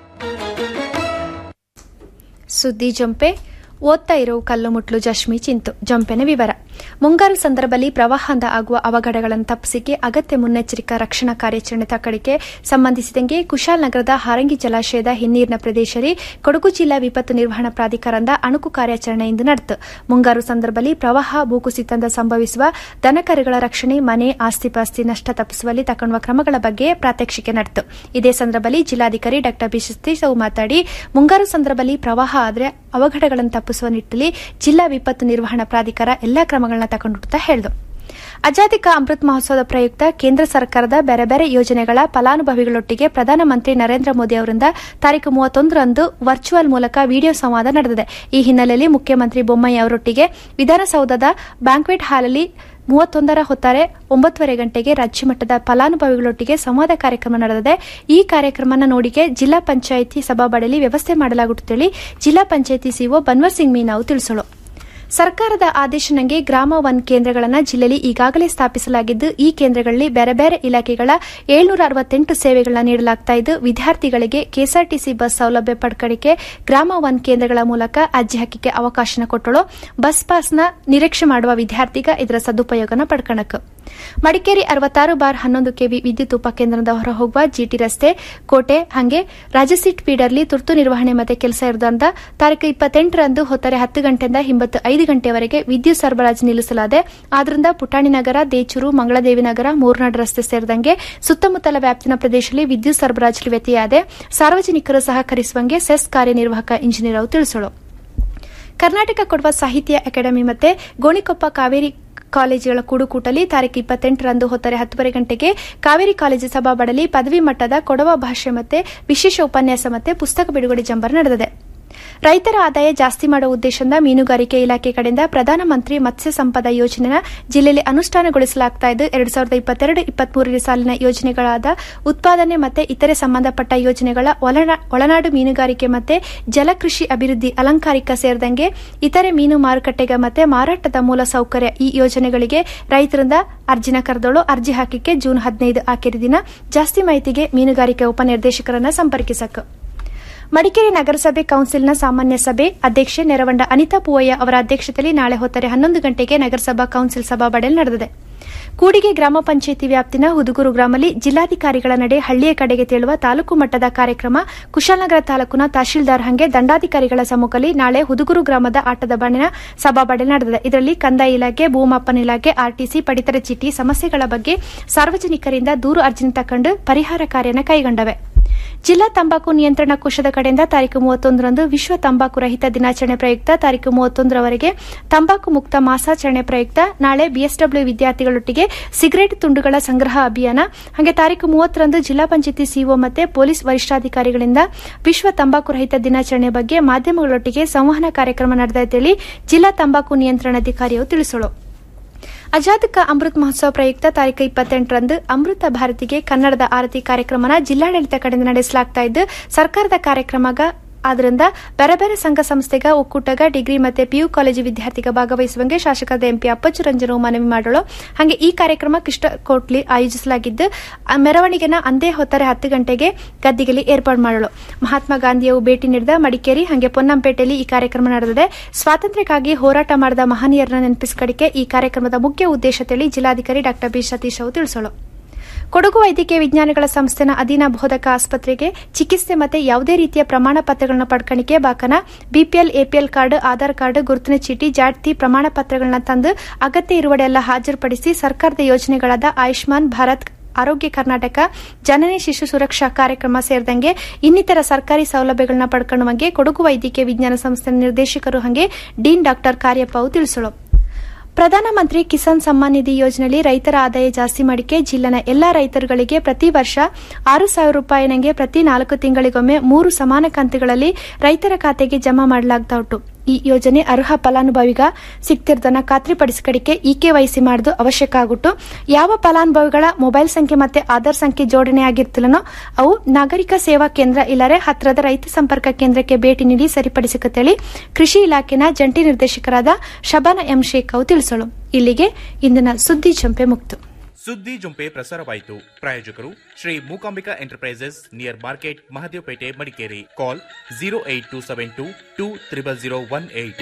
ಸುದ್ದಿ ಜಂಪೆ ಓದ್ತಾ ಇರೋ ಕಲ್ಲು ಮುಟ್ಲು ಜಶ್ಮಿ ಚಿಂತು ಜಂಪೆನ ವಿವರ ಮುಂಗಾರು ಸಂದರ್ಭದಲ್ಲಿ ಪ್ರವಾಹದಿಂದ ಆಗುವ ಅವಘಡಗಳನ್ನು ತಪ್ಪಿಸಿಕೆ ಅಗತ್ಯ ಮುನ್ನೆಚ್ಚರಿಕಾ ರಕ್ಷಣಾ ಕಾರ್ಯಾಚರಣೆ ತಕ್ಕಡಿಕೆ ಸಂಬಂಧಿಸಿದಂಗೆ ಕುಶಾಲನಗರದ ಹಾರಂಗಿ ಜಲಾಶಯದ ಹಿನ್ನೀರಿನ ಪ್ರದೇಶದಲ್ಲಿ ಕೊಡಗು ಜಿಲ್ಲಾ ವಿಪತ್ತು ನಿರ್ವಹಣಾ ಪ್ರಾಧಿಕಾರದ ಅಣುಕು ಕಾರ್ಯಾಚರಣೆ ಇಂದು ನಡೆತು ಮುಂಗಾರು ಸಂದರ್ಭದಲ್ಲಿ ಪ್ರವಾಹ ಭೂಕುಸಿತದಿಂದ ಸಂಭವಿಸುವ ದನಕರುಗಳ ರಕ್ಷಣೆ ಮನೆ ಆಸ್ತಿಪಾಸ್ತಿ ನಷ್ಟ ತಪ್ಪಿಸುವಲ್ಲಿ ತಗೊಳ್ಳುವ ಕ್ರಮಗಳ ಬಗ್ಗೆ ಪ್ರಾತ್ಯಕ್ಷಿಕೆ ನಡೆಯಿತು ಇದೇ ಸಂದರ್ಭದಲ್ಲಿ ಜಿಲ್ಲಾಧಿಕಾರಿ ಡಾ ಬಿಸವು ಮಾತಾಡಿ ಮುಂಗಾರು ಸಂದರ್ಭದಲ್ಲಿ ಪ್ರವಾಹ ಆದರೆ ಅವಘಡಗಳನ್ನು ತಪ್ಪಿಸುವ ನಿಟ್ಟಿನಲ್ಲಿ ಜಿಲ್ಲಾ ವಿಪತ್ತು ನಿರ್ವಹಣಾ ಪ್ರಾಧಿಕಾರ ಎಲ್ಲಾ ಕ್ರಮಗಳನ್ನ ತಗೊಂಡು ಹೇಳಿದರು ಅಜಾದಿಕ ಅಮೃತ್ ಮಹೋತ್ಸವದ ಪ್ರಯುಕ್ತ ಕೇಂದ್ರ ಸರ್ಕಾರದ ಬೇರೆ ಬೇರೆ ಯೋಜನೆಗಳ ಫಲಾನುಭವಿಗಳೊಟ್ಟಿಗೆ ಪ್ರಧಾನಮಂತ್ರಿ ನರೇಂದ್ರ ಮೋದಿ ಅವರಿಂದ ತಾರೀಕು ಮೂವತ್ತೊಂದರಂದು ವರ್ಚುವಲ್ ಮೂಲಕ ವಿಡಿಯೋ ಸಂವಾದ ನಡೆದಿದೆ ಈ ಹಿನ್ನೆಲೆಯಲ್ಲಿ ಮುಖ್ಯಮಂತ್ರಿ ಬೊಮ್ಮಾಯಿ ಅವರೊಟ್ಟಿಗೆ ವಿಧಾನಸೌಧದ ಬ್ಯಾಂಕ್ವೆಟ್ ಹಾಲಲ್ಲಿ ಮೂವತ್ತೊಂದರ ಹೊತ್ತಾರೆ ಒಂಬತ್ತುವರೆ ಗಂಟೆಗೆ ರಾಜ್ಯ ಮಟ್ಟದ ಫಲಾನುಭವಿಗಳೊಟ್ಟಿಗೆ ಸಂವಾದ ಕಾರ್ಯಕ್ರಮ ನಡೆದಿದೆ ಈ ಕಾರ್ಯಕ್ರಮನ ನೋಡಿಕೆ ಜಿಲ್ಲಾ ಪಂಚಾಯಿತಿ ಸಭಾಬಡಲಿ ವ್ಯವಸ್ಥೆ ಮಾಡಲಾಗುತ್ತದೆ ಜಿಲ್ಲಾ ಪಂಚಾಯಿತಿ ಸಿಒ ಬನ್ವರ್ ಸಿಂಗ್ ಮೀನಾವು ತಿಳಿಸಲು ಸರ್ಕಾರದ ಆದೇಶನಂಗೆ ಗ್ರಾಮ ಒನ್ ಕೇಂದ್ರಗಳನ್ನು ಜಿಲ್ಲೆಯಲ್ಲಿ ಈಗಾಗಲೇ ಸ್ಥಾಪಿಸಲಾಗಿದ್ದು ಈ ಕೇಂದ್ರಗಳಲ್ಲಿ ಬೇರೆ ಬೇರೆ ಇಲಾಖೆಗಳ ಏಳ್ನೂರ ಅರವತ್ತೆಂಟು ಸೇವೆಗಳನ್ನ ನೀಡಲಾಗ್ತಾ ಇದ್ದು ವಿದ್ಯಾರ್ಥಿಗಳಿಗೆ ಕೆಎಸ್ಆರ್ಟಿಸಿ ಬಸ್ ಸೌಲಭ್ಯ ಪಡ್ಕಣಿಕೆ ಗ್ರಾಮ ಒನ್ ಕೇಂದ್ರಗಳ ಮೂಲಕ ಅರ್ಜಿ ಹಾಕಿಕೆ ಅವಕಾಶನ ಕೊಟ್ಟಳು ಬಸ್ ಪಾಸ್ನ ನಿರೀಕ್ಷೆ ಮಾಡುವ ವಿದ್ಯಾರ್ಥಿಗ ಇದರ ಸದುಪಯೋಗನ ಪಡ್ಕಣಕ್ ಮಡಿಕೇರಿ ಅರವತ್ತಾರು ಬಾರ್ ಹನ್ನೊಂದು ಕೆವಿ ವಿದ್ಯುತ್ ಉಪಕೇಂದ್ರದ ಹೊರ ಹೋಗುವ ಜಿಟಿ ರಸ್ತೆ ಕೋಟೆ ಹಾಗೆ ರಾಜಸಿಟ್ ಫೀಡರ್ಲಿ ತುರ್ತು ನಿರ್ವಹಣೆ ಮತ್ತೆ ಕೆಲಸ ಇರೋದ್ರಿಂದ ತಾರೀಕು ಇಪ್ಪತ್ತೆಂಟರಂದು ಹೊತ್ತರೆ ಹತ್ತು ಗಂಟೆಯಿಂದ ಹಿಂಬತ್ತು ಐದು ಗಂಟೆವರೆಗೆ ವಿದ್ಯುತ್ ಸರಬರಾಜು ನಿಲ್ಲಿಸಲಾದೆ ಆದ್ರಿಂದ ಪುಟಾಣಿ ನಗರ ದೇಚೂರು ಮಂಗಳದೇವಿ ನಗರ ಮೂರ್ನಾಡು ರಸ್ತೆ ಸೇರಿದಂಗೆ ಸುತ್ತಮುತ್ತಲ ವ್ಯಾಪ್ತಿನ ಪ್ರದೇಶದಲ್ಲಿ ವಿದ್ಯುತ್ ಸರಬರಾಜು ವ್ಯತ್ಯಯಾದೆ ಸಾರ್ವಜನಿಕರು ಸಹಕರಿಸುವಂಗೆ ಸೆಸ್ ಕಾರ್ಯನಿರ್ವಾಹಕ ಇಂಜಿನಿಯರ್ ಅವರು ತಿಳಿಸಲು ಕರ್ನಾಟಕ ಕೊಡುವ ಸಾಹಿತ್ಯ ಅಕಾಡೆಮಿ ಮತ್ತೆ ಗೋಣಿಕೊಪ್ಪ ಕಾವೇರಿ ಕಾಲೇಜುಗಳ ಕೂಡುಕೂಟಲಿ ತಾರೀಕು ಇಪ್ಪತ್ತೆಂಟರಂದು ಹೊತ್ತರೆ ಹತ್ತುವರೆ ಗಂಟೆಗೆ ಕಾವೇರಿ ಕಾಲೇಜು ಸಭಾಬಡಲಿ ಪದವಿ ಮಟ್ಟದ ಕೊಡವ ಭಾಷೆ ಮತ್ತೆ ವಿಶೇಷ ಉಪನ್ಯಾಸ ಮತ್ತೆ ಪುಸ್ತಕ ಬಿಡುಗಡೆ ಜಂಬರ್ ನಡೆದಿದೆ ರೈತರ ಆದಾಯ ಜಾಸ್ತಿ ಮಾಡುವ ಉದ್ದೇಶದಿಂದ ಮೀನುಗಾರಿಕೆ ಇಲಾಖೆ ಕಡೆಯಿಂದ ಪ್ರಧಾನಮಂತ್ರಿ ಮತ್ಸ್ಯ ಸಂಪದ ಯೋಜನೆನ ಜಿಲ್ಲೆಯಲ್ಲಿ ಅನುಷ್ಠಾನಗೊಳಿಸಲಾಗ್ತಾ ಇದ್ದು ಎರಡು ಸಾವಿರದ ಇಪ್ಪತ್ತೆರಡು ಇಪ್ಪತ್ಮೂರನೇ ಸಾಲಿನ ಯೋಜನೆಗಳಾದ ಉತ್ಪಾದನೆ ಮತ್ತೆ ಇತರೆ ಸಂಬಂಧಪಟ್ಟ ಯೋಜನೆಗಳ ಒಳನಾ- ಒಳನಾಡು ಮೀನುಗಾರಿಕೆ ಮತ್ತೆ ಜಲಕೃಷಿ ಅಭಿವೃದ್ಧಿ ಅಲಂಕಾರಿಕ ಸೇರಿದಂಗೆ ಇತರೆ ಮೀನು ಮಾರುಕಟ್ಟೆಗೆ ಮತ್ತೆ ಮಾರಾಟದ ಮೂಲ ಸೌಕರ್ಯ ಈ ಯೋಜನೆಗಳಿಗೆ ರೈತರಿಂದ ಅರ್ಜಿನ ಕರೆದಳು ಅರ್ಜಿ ಹಾಕಿಕೆ ಜೂನ್ ಹದಿನೈದು ಆಖರಿ ದಿನ ಜಾಸ್ತಿ ಮಾಹಿತಿಗೆ ಮೀನುಗಾರಿಕೆ ಉಪನಿರ್ದೇಶಕರನ್ನ ಸಂಪರ್ಕಿಸಕ್ಕೆ ಮಡಿಕೇರಿ ನಗರಸಭೆ ಕೌನ್ಸಿಲ್ನ ಸಾಮಾನ್ಯ ಸಭೆ ಅಧ್ಯಕ್ಷೆ ನೆರವಂಡ ಅನಿತಾ ಪೂವಯ್ಯ ಅವರ ಅಧ್ಯಕ್ಷತೆಯಲ್ಲಿ ನಾಳೆ ಹೊತ್ತರೆ ಹನ್ನೊಂದು ಗಂಟೆಗೆ ನಗರಸಭಾ ಕೌನ್ಸಿಲ್ ಸಭಾಬಡಲ್ ನಡೆದಿದೆ ಕೂಡಿಗೆ ಗ್ರಾಮ ಪಂಚಾಯಿತಿ ವ್ಯಾಪ್ತಿನ ಹುದುಗೂರು ಗ್ರಾಮದಲ್ಲಿ ಜಿಲ್ಲಾಧಿಕಾರಿಗಳ ನಡೆ ಹಳ್ಳಿಯ ಕಡೆಗೆ ತೇಳುವ ತಾಲೂಕು ಮಟ್ಟದ ಕಾರ್ಯಕ್ರಮ ಕುಶಾಲನಗರ ತಾಲೂಕಿನ ತಹಶೀಲ್ದಾರ್ ಹಂಗೆ ದಂಡಾಧಿಕಾರಿಗಳ ಸಮ್ಮುಖದಲ್ಲಿ ನಾಳೆ ಹುದುಗೂರು ಗ್ರಾಮದ ಆಟದ ಬಣ್ಣಿನ ಸಭಾಬಡಲ್ ನಡೆದಿದೆ ಇದರಲ್ಲಿ ಕಂದಾಯ ಇಲಾಖೆ ಭೂಮಾಪನ ಇಲಾಖೆ ಆರ್ಟಿಸಿ ಪಡಿತರ ಚೀಟಿ ಸಮಸ್ಯೆಗಳ ಬಗ್ಗೆ ಸಾರ್ವಜನಿಕರಿಂದ ದೂರು ಅರ್ಜಿನ ತಕೊಂಡು ಪರಿಹಾರ ಕಾರ್ಯನ ಕೈಗೊಂಡವೆ ಜಿಲ್ಲಾ ತಂಬಾಕು ನಿಯಂತ್ರಣ ಕೋಶದ ಕಡೆಯಿಂದ ತಾರೀಕು ಮೂವತ್ತೊಂದರಂದು ವಿಶ್ವ ತಂಬಾಕು ರಹಿತ ದಿನಾಚರಣೆ ಪ್ರಯುಕ್ತ ತಾರೀಕು ಮೂವತ್ತೊಂದರವರೆಗೆ ತಂಬಾಕು ಮುಕ್ತ ಮಾಸಾಚರಣೆ ಪ್ರಯುಕ್ತ ನಾಳೆ ಬಿಎಸ್ಡಬ್ಲ್ಯೂ ವಿದ್ಯಾರ್ಥಿಗಳೊಟ್ಟಿಗೆ ಸಿಗರೇಟ್ ತುಂಡುಗಳ ಸಂಗ್ರಹ ಅಭಿಯಾನ ಹಾಗೆ ತಾರೀಕು ಮೂವತ್ತರಂದು ಜಿಲ್ಲಾ ಪಂಚಾಯತಿ ಸಿಒ ಮತ್ತೆ ಪೊಲೀಸ್ ವರಿಷ್ಠಾಧಿಕಾರಿಗಳಿಂದ ವಿಶ್ವ ತಂಬಾಕು ರಹಿತ ದಿನಾಚರಣೆ ಬಗ್ಗೆ ಮಾಧ್ಯಮಗಳೊಟ್ಟಿಗೆ ಸಂವಹನ ಕಾರ್ಯಕ್ರಮ ನಡೆದಿದ್ದೇಳಿ ಜಿಲ್ಲಾ ತಂಬಾಕು ನಿಯಂತ್ರಣಾಧಿಕಾರಿಯು ತಿಳಿಸಲು ಅಜಾದಕ ಅಮೃತ್ ಮಹೋತ್ಸವ ಪ್ರಯುಕ್ತ ತಾರೀಕು ಇಪ್ಪತ್ತೆಂಟರಂದು ಅಮೃತ ಭಾರತಿಗೆ ಕನ್ನಡದ ಆರತಿ ಕಾರ್ಯಕ್ರಮನ ಜಿಲ್ಲಾಡಳಿತ ಕಡೆಯಿಂದ ನಡೆಸಲಾಗ್ತಾ ಇದ್ದು ಸರ್ಕಾರದ ಕಾರ್ಯಕ್ರಮಗ ಆದ್ದರಿಂದ ಬೇರೆ ಬೇರೆ ಸಂಘ ಸಂಸ್ಥೆಗ ಒಕ್ಕೂಟಗ ಡಿಗ್ರಿ ಮತ್ತೆ ಪಿಯು ಕಾಲೇಜು ವಿದ್ಯಾರ್ಥಿಗ ಭಾಗವಹಿಸುವಂಗೆ ಶಾಸಕರಾದ ಎಂಪಿ ಅಪ್ಪಚ್ಚು ರಂಜನವು ಮನವಿ ಮಾಡಲು ಹಾಗೆ ಈ ಕಾರ್ಯಕ್ರಮ ಕೃಷ್ಣಕೋಟ್ಲಿ ಆಯೋಜಿಸಲಾಗಿದ್ದು ಆ ಮೆರವಣಿಗೆನ ಅಂದೇ ಹೊತ್ತರೆ ಹತ್ತು ಗಂಟೆಗೆ ಗದ್ದಿಗೆಯಲ್ಲಿ ಏರ್ಪಾಡು ಮಾಡಲು ಮಹಾತ್ಮ ಗಾಂಧಿಯವು ಭೇಟಿ ನೀಡಿದ ಮಡಿಕೇರಿ ಹಾಗೆ ಪೊನ್ನಂಪೇಟೆಯಲ್ಲಿ ಈ ಕಾರ್ಯಕ್ರಮ ನಡೆದಿದೆ ಸ್ವಾತಂತ್ರ್ಯಕ್ಕಾಗಿ ಹೋರಾಟ ಮಾಡಿದ ಮಹನೀಯರನ್ನ ನೆನಪಿಸಿಕಡಿಕೆ ಈ ಕಾರ್ಯಕ್ರಮದ ಮುಖ್ಯ ಉದ್ದೇಶ ತಿಳಿ ಜಿಲ್ಲಾಧಿಕಾರಿ ಡಾ ಬಿ ಸತೀಶ್ ಅವರು ತಿಳಿಸಲು ಕೊಡಗು ವೈದ್ಯಕೀಯ ವಿಜ್ಞಾನಗಳ ಸಂಸ್ಥೆನ ಅಧೀನ ಬೋಧಕ ಆಸ್ಪತ್ರೆಗೆ ಚಿಕಿತ್ಸೆ ಮತ್ತೆ ಯಾವುದೇ ರೀತಿಯ ಪ್ರಮಾಣ ಪತ್ರಗಳನ್ನ ಪಡ್ಕಣಿಕೆ ಬಾಕನ B P L A P L card Aadhaar card ಗುರುತಿನ ಚೀಟಿ ಜಾತಿ ಪ್ರಮಾಣ ಪತ್ರಗಳನ್ನ ತಂದು ಅಗತ್ಯ ಇರುವಡೆಲ್ಲ ಹಾಜರುಪಡಿಸಿ ಸರ್ಕಾರದ ಯೋಜನೆಗಳಾದ ಆಯುಷ್ಮಾನ್ ಭಾರತ್ ಆರೋಗ್ಯ ಕರ್ನಾಟಕ ಜನನಿ ಶಿಶು ಸುರಕ್ಷಾ ಕಾರ್ಯಕ್ರಮ ಸೇರಿದಂಗೆ ಇನ್ನಿತರ ಸರ್ಕಾರಿ ಸೌಲಭ್ಯಗಳನ್ನ ಪಡ್ಕೊಳ್ಳುವಂಗೆ ಕೊಡಗು ವೈದ್ಯಕೀಯ ವಿಜ್ಞಾನ ಸಂಸ್ಥೆ ನಿರ್ದೇಶಕರು ಹಾಗೆ ಡೀನ್ ಡಾಕ್ಟರ್ ಕಾರ್ಯಪ್ಪ ಅವರು ತಿಳಿಸಲು ಪ್ರಧಾನಮಂತ್ರಿ ಕಿಸಾನ್ ಸಮ್ಮಾನ್ ನಿಧಿ ಯೋಜನೆಯಲ್ಲಿ ರೈತರ ಆದಾಯ ಜಾಸ್ತಿ ಮಾಡಿಕೆ ಜಿಲ್ಲೆನ ಎಲ್ಲಾ ರೈತರುಗಳಿಗೆ ಪ್ರತಿ ವರ್ಷ ಆರು ಸಾವಿರ ರೂಪಾಯಿನಂಗೆ ಪ್ರತಿ ನಾಲ್ಕು ತಿಂಗಳಿಗೊಮ್ಮೆ ಮೂರು ಸಮಾನ ಕಂತುಗಳಲ್ಲಿ ರೈತರ ಖಾತೆಗೆ ಜಮಾ ಮಾಡಲಾಗ್ತಾ ಉಂಟು ಈ ಯೋಜನೆ ಅರ್ಹ ಫಲಾನುಭವಿಗ ಸಿಗ್ತಿರ್ದನ್ನ ಖಾತ್ರಿಪಡಿಸಿಕಡಿಕೆ ಇಕೆವೈಸಿ ಮಾಡುದು ಅವಶ್ಯಕ ಆಗುಟ್ಟು ಯಾವ ಫಲಾನುಭವಿಗಳ ಮೊಬೈಲ್ ಸಂಖ್ಯೆ ಮತ್ತೆ ಆಧಾರ್ ಸಂಖ್ಯೆ ಜೋಡಣೆ ಆಗಿರ್ತಿಲ್ಲನೋ ಅವು ನಾಗರಿಕ ಸೇವಾ ಕೇಂದ್ರ ಇಲ್ಲರೆ ಹತ್ತಿರದ ರೈತ ಸಂಪರ್ಕ ಕೇಂದ್ರಕ್ಕೆ ಭೇಟಿ ನೀಡಿ ಸರಿಪಡಿಸಿಕತ್ತೇಳಿ ಕೃಷಿ ಇಲಾಖೆನ ಜಂಟಿ ನಿರ್ದೇಶಕರಾದ ಶಬಾನ ಎಂ ಶೇಖ್ ಅವು ತಿಳಿಸಲು ಇಲ್ಲಿಗೆ ಇಂದಿನ ಸುದ್ದಿ ಚಂಪೆ ಮುಕ್ತು
ಸುದ್ದಿ ಜುಂಪೆ ಪ್ರಸಾರವಾಯಿತು ಪ್ರಾಯೋಜಕರು Shri Mookambika enterprises near market Mahadevapet Madikeri call zero eight two seven two two triple zero one eight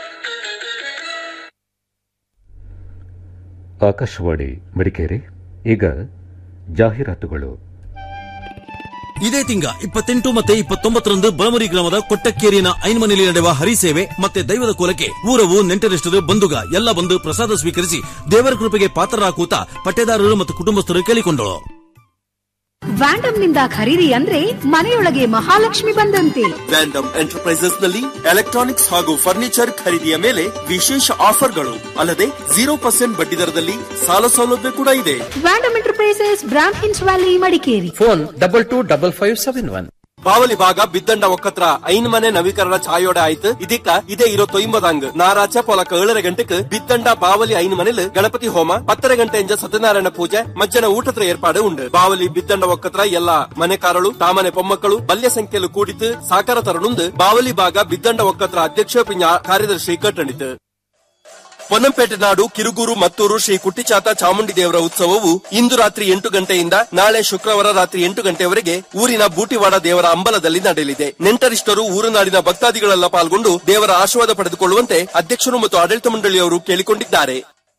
Akashvani Madikeri ಈಗ ಜಾಹೀರಾತುಗಳು
ಇದೇ ತಿಂಗ ಇಪ್ಪತ್ತೆಂಟು ಮತ್ತೆ ಇಪ್ಪತ್ತೊಂಬತ್ತರಂದು ಬಳಮರಿ ಗ್ರಾಮದ ಕೊಟ್ಟಕ್ಕೇರಿನ ಐನ್ಮನೆಯಲ್ಲಿ ನಡೆಯುವ ಹರಿಸೇವೆ ಮತ್ತೆ ದೈವದ ಕೋಲಕ್ಕೆ ಊರವು ನೆಂಟರಿಷ್ಟರು ಬಂಧುಗ ಎಲ್ಲ ಬಂದು ಪ್ರಸಾದ ಸ್ವೀಕರಿಸಿ ದೇವರ ಕೃಪೆಗೆ ಪಾತ್ರರಾಕೂತ ಪಟ್ಟೆದಾರರು ಮತ್ತು ಕುಟುಂಬಸ್ಥರು ಕೇಳಿಕೊಂಡಳು
ವ್ಯಾಂಡಮ್ ನಿಂದ ಖರೀದಿ ಅಂದ್ರೆ ಮನೆಯೊಳಗೆ ಮಹಾಲಕ್ಷ್ಮಿ ಬಂದಂತೆ
ವ್ಯಾಂಡಮ್ ಎಂಟರ್ಪ್ರೈಸಸ್ ನಲ್ಲಿ ಎಲೆಕ್ಟ್ರಾನಿಕ್ಸ್ ಹಾಗೂ ಫರ್ನಿಚರ್ ಖರೀದಿಯ ಮೇಲೆ ವಿಶೇಷ ಆಫರ್ಗಳು ಅಲ್ಲದೆ ಜೀರೋ ಪರ್ಸೆಂಟ್ ಬಡ್ಡಿ ದರದಲ್ಲಿ ಸಾಲ ಸೌಲಭ್ಯ ಕೂಡ ಇದೆ
Vandam enterprises Brahmins valley Madikeri
phone double two double five seven one
ಬಾವಲಿ ಭಾಗ ಬಿದ್ದಂಡ ಒಕ್ಕತ್ರ ಐನ್ ಮನೆ ನವೀಕರಣ ಚಾಯೋಡೆ ಆಯ್ತು ಇದಕ್ಕ ಇದೇ ಇರೋ ತೊಂಬದಂಗ್ ನಾರಾಚ ಪೊಲಕ ಏಳರ ಗಂಟೆಕ್ ಬಿದ್ದಂಡ ಬಾವಲಿ ಐನ್ ಮನೇಲಿ ಗಣಪತಿ ಹೋಮ ಪತ್ತರ ಗಂಟೆಯಿಂದ ಸತ್ಯನಾರಾಯಣ ಪೂಜೆ ಮಜ್ಜನ ಊಟತ್ರ ಏರ್ಪಾಡು ಉಂಡು ಬಾವಲಿ ಬಿದ್ದಂಡ ಒಕ್ಕತ್ರ ಎಲ್ಲಾ ಮನೆಕಾರಳು ತಾಮನೆ ಪೊಮ್ಮಕ್ಕಳು ಬಲ್ಯ ಸಂಖ್ಯೆಲು ಕೂಡಿತು ಸಾಕಾರ ತರನುಂದು ಬಾವಲಿ ಭಾಗ ಬಿದ್ದಂಡ ಒಕ್ಕತ್ರ ಅಧ್ಯಕ್ಷ ಪಿಂಜ ಕಾರ್ಯದರ್ಶಿ ಕಟ್ಟಣಿತು ಪೊನ್ನಂಪೇಟೆ ನಾಡು ಕಿರುಗೂರು ಮತ್ತೂರು ಶ್ರೀ ಕುಟ್ಟಿಚಾತ ಚಾಮುಂಡಿ ದೇವರ ಉತ್ಸವವು ಇಂದು ರಾತ್ರಿ ಎಂಟು ಗಂಟೆಯಿಂದ ನಾಳೆ ಶುಕ್ರವಾರ ರಾತ್ರಿ ಎಂಟು ಗಂಟೆವರೆಗೆ ಊರಿನ ಬೂಟಿವಾಡ ದೇವರ ಅಂಬಲದಲ್ಲಿ ನಡೆಯಲಿದೆ ನೆಂಟರಿಷ್ಟರು ಊರುನಾಡಿನ ಭಕ್ತಾದಿಗಳೆಲ್ಲ ಪಾಲ್ಗೊಂಡು ದೇವರ ಆಶೀರ್ವಾದ ಪಡೆದುಕೊಳ್ಳುವಂತೆ ಅಧ್ಯಕ್ಷರು ಮತ್ತು ಆಡಳಿತ ಮಂಡಳಿಯವರು ಕೇಳಿಕೊಂಡಿದ್ದಾರೆ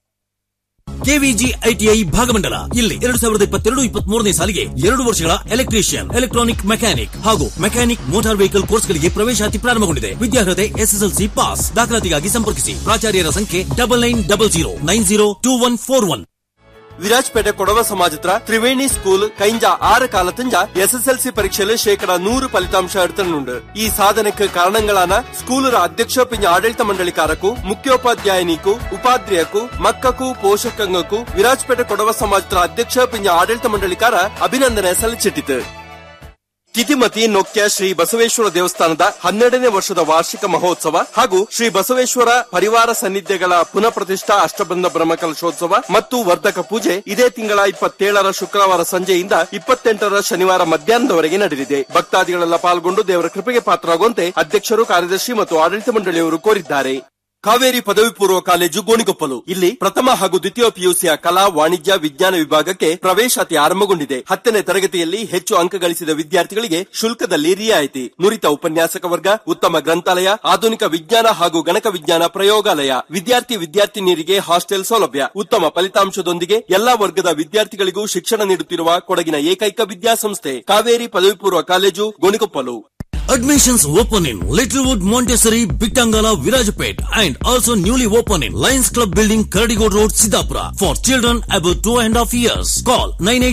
ಕೆವಿಜಿ ಐಟಿಐ ಭಾಗಮಂಡಲ ಇಲ್ಲಿ ಎರಡು ಸಾವಿರದ ಇಪ್ಪತ್ತೆರಡು ಇಪ್ಪತ್ತ್ ಮೂರನೇ ಸಾಲಿಗೆ ಎರಡು ವರ್ಷಗಳ ಎಲೆಕ್ಟ್ರಿಷಿಯನ್ ಎಲೆಕ್ಟ್ರಾನಿಕ್ ಮೆಕ್ಯಾನಿಕ್ ಹಾಗೂ ಮೆಕ್ಯಾನಿಕ್ ಮೋಟಾರ್ ವೆಹಿಕಲ್ ಕೋರ್ಸ್ಗಳಿಗೆ ಪ್ರವೇಶಾತಿ ಪ್ರಾರಂಭಗೊಂಡಿದೆ ವಿದ್ಯಾರ್ಹತೆ ಎಸ್ಎಸ್ಎಲ್ಸಿ ಪಾಸ್ ದಾಖಲಾತಿಗಾಗಿ ಸಂಪರ್ಕಿಸಿ ಪ್ರಾಚಾರ್ಯರ ಸಂಖ್ಯೆ double nine double zero nine zero two one four one
Virajpet Kodava ಸಮಾಜತ್ರ ತ್ರಿವೇಣಿ ಸ್ಕೂಲ್ ಕೈಂಜ ಆರು ಕಾಲತಂಜ ಎಸ್ಎಸ್ಎಲ್ಸಿ ಪರೀಕ್ಷೆಯಲ್ಲಿ ಶೇಕಡ ನೂರು ಫಲಿತಾಂಶ എടുത്തിട്ടുണ്ട് ಈ ಸಾಧನೆಗೆ ಕಾರಣಗಳಾನ ಸ್ಕೂಲರ ಅಧ್ಯಕ್ಷ ಪಿಂಜ ಆಡಳಿತ ಮಂಡಳಿಕಾರಕು ಮುಖ್ಯೋಪಾಧ್ಯಾಯನಿಕು ಉಪಾಧ್ಯಾಯಕು ಮಕ್ಕಕು ಪೋಷಕಂಗಕು ವಿರಾಜ್ಪೇಟೆ ಕೊಡವ ಸಮಾಜತ್ರ ಅಧ್ಯಕ್ಷ ಪಿಂಜ ಆಡಳಿತ ಮಂಡಳಿಕಾರ ಅಭಿನಂದನೆ ಸಲ್ಲಿಸಿಟ್ಟಿತು ಕಿತಿಮತಿ ನೊಕ್ಯ ಶ್ರೀ ಬಸವೇಶ್ವರ ದೇವಸ್ಥಾನದ ಹನ್ನೆರಡನೇ ವರ್ಷದ ವಾರ್ಷಿಕ ಮಹೋತ್ಸವ ಹಾಗೂ ಶ್ರೀ ಬಸವೇಶ್ವರ ಪರಿವಾರ ಸನ್ನಿಧ್ಯಗಳ ಪುನಃ ಪ್ರತಿಷ್ಠಾ ಅಷ್ಟಬಂಧ ಬ್ರಹ್ಮಕಲಶೋತ್ಸವ ಮತ್ತು ವರ್ಧಕ ಪೂಜೆ ಇದೇ ತಿಂಗಳ ಇಪ್ಪತ್ತೇಳರ ಶುಕ್ರವಾರ ಸಂಜೆಯಿಂದ ಇಪ್ಪತ್ತೆಂಟರ ಶನಿವಾರ ಮಧ್ಯಾಹ್ನದವರೆಗೆ ನಡೆಯಲಿದೆ ಭಕ್ತಾದಿಗಳೆಲ್ಲ ಪಾಲ್ಗೊಂಡು ದೇವರ ಕೃಪೆಗೆ ಪಾತ್ರರಾಗುವಂತೆ ಅಧ್ಯಕ್ಷರು ಕಾರ್ಯದರ್ಶಿ ಮತ್ತು ಆಡಳಿತ ಮಂಡಳಿಯವರು ಕೋರಿದ್ದಾರೆ ಕಾವೇರಿ ಪದವಿ ಪೂರ್ವ ಕಾಲೇಜು ಗೋಣಿಕೊಪ್ಪಲು ಇಲ್ಲಿ ಪ್ರಥಮ ಹಾಗೂ ದ್ವಿತೀಯ ಪಿಯುಸಿಯ ಕಲಾ ವಾಣಿಜ್ಯ ವಿಜ್ಞಾನ ವಿಭಾಗಕ್ಕೆ ಪ್ರವೇಶಾತಿ ಆರಂಭಗೊಂಡಿದೆ ಹತ್ತನೇ ತರಗತಿಯಲ್ಲಿ ಹೆಚ್ಚು ಅಂಕ ಗಳಿಸಿದ ವಿದ್ಯಾರ್ಥಿಗಳಿಗೆ ಶುಲ್ಕದಲ್ಲಿ ರಿಯಾಯಿತಿ ನುರಿತ ಉಪನ್ಯಾಸಕ ವರ್ಗ ಉತ್ತಮ ಗ್ರಂಥಾಲಯ ಆಧುನಿಕ ವಿಜ್ಞಾನ ಹಾಗೂ ಗಣಕ ವಿಜ್ಞಾನ ಪ್ರಯೋಗಾಲಯ ವಿದ್ಯಾರ್ಥಿ ವಿದ್ಯಾರ್ಥಿನಿಯರಿಗೆ ಹಾಸ್ಟೆಲ್ ಸೌಲಭ್ಯ ಉತ್ತಮ ಫಲಿತಾಂಶದೊಂದಿಗೆ ಎಲ್ಲಾ ವರ್ಗದ ವಿದ್ಯಾರ್ಥಿಗಳಿಗೂ ಶಿಕ್ಷಣ ನೀಡುತ್ತಿರುವ ಕೊಡಗಿನ ಏಕೈಕ ವಿದ್ಯಾಸಂಸ್ಥೆ ಕಾವೇರಿ ಪದವಿ ಪೂರ್ವ college Gonikoppal
Admissions open in Littlewood, Montessori, Bitangala, Virajapet and also newly open in Lions Club Building, Kardigod Road, Siddhapura for children above two and a half years. Call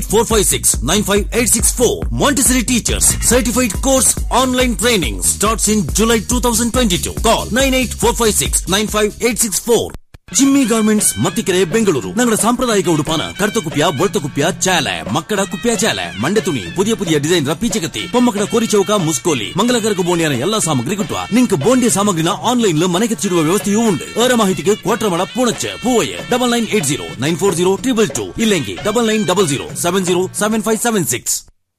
98456-95864. Montessori Teachers Certified Course Online Training starts in July 2022. Call 98456-95864. Jimmy garments Mattikere Bengaluru ನಗರ ಸಾಂಪ್ರದಾಯಿಕ ಉಡುಪಾನ ಕರ್ತಕುಪ್ಯ ಬೊಳ್ತಕುಪ್ಯ ಚಾಲೆ ಮಕ್ಕಳ ಕುಪ್ಯ ಚಾಲೆ ಮಂಡೆ ತುಣಿ പുതിയ പുതിയ design ರಪ್ಪೀಚಗತಿ ಪೊಮ್ಮಕ್ಕಳ ಕೋರಿಚೌಕ ಮುಸ್ಕೋಲಿ ಮಂಗಲಕರಕ ಬೋಣಿಯನ ಎಲ್ಲಾ ಸಾಮಗ್ರಿ കിട്ടുക നിങ്ങൾക്ക് ബോണ്ടിയ സാമഗ്രിന ഓൺലൈനിൽ മനക്കെത്തിച്ചിടുക വ്യവസ്ഥയും ഉണ്ട് ഏറെ മാഹിതിക്ക് കോട്ടമട പൂണച്ച് Poovaiah double nine eight zero nine four zero triple two ഇല്ലെങ്കിൽ double nine double zero seven zero seven five seven six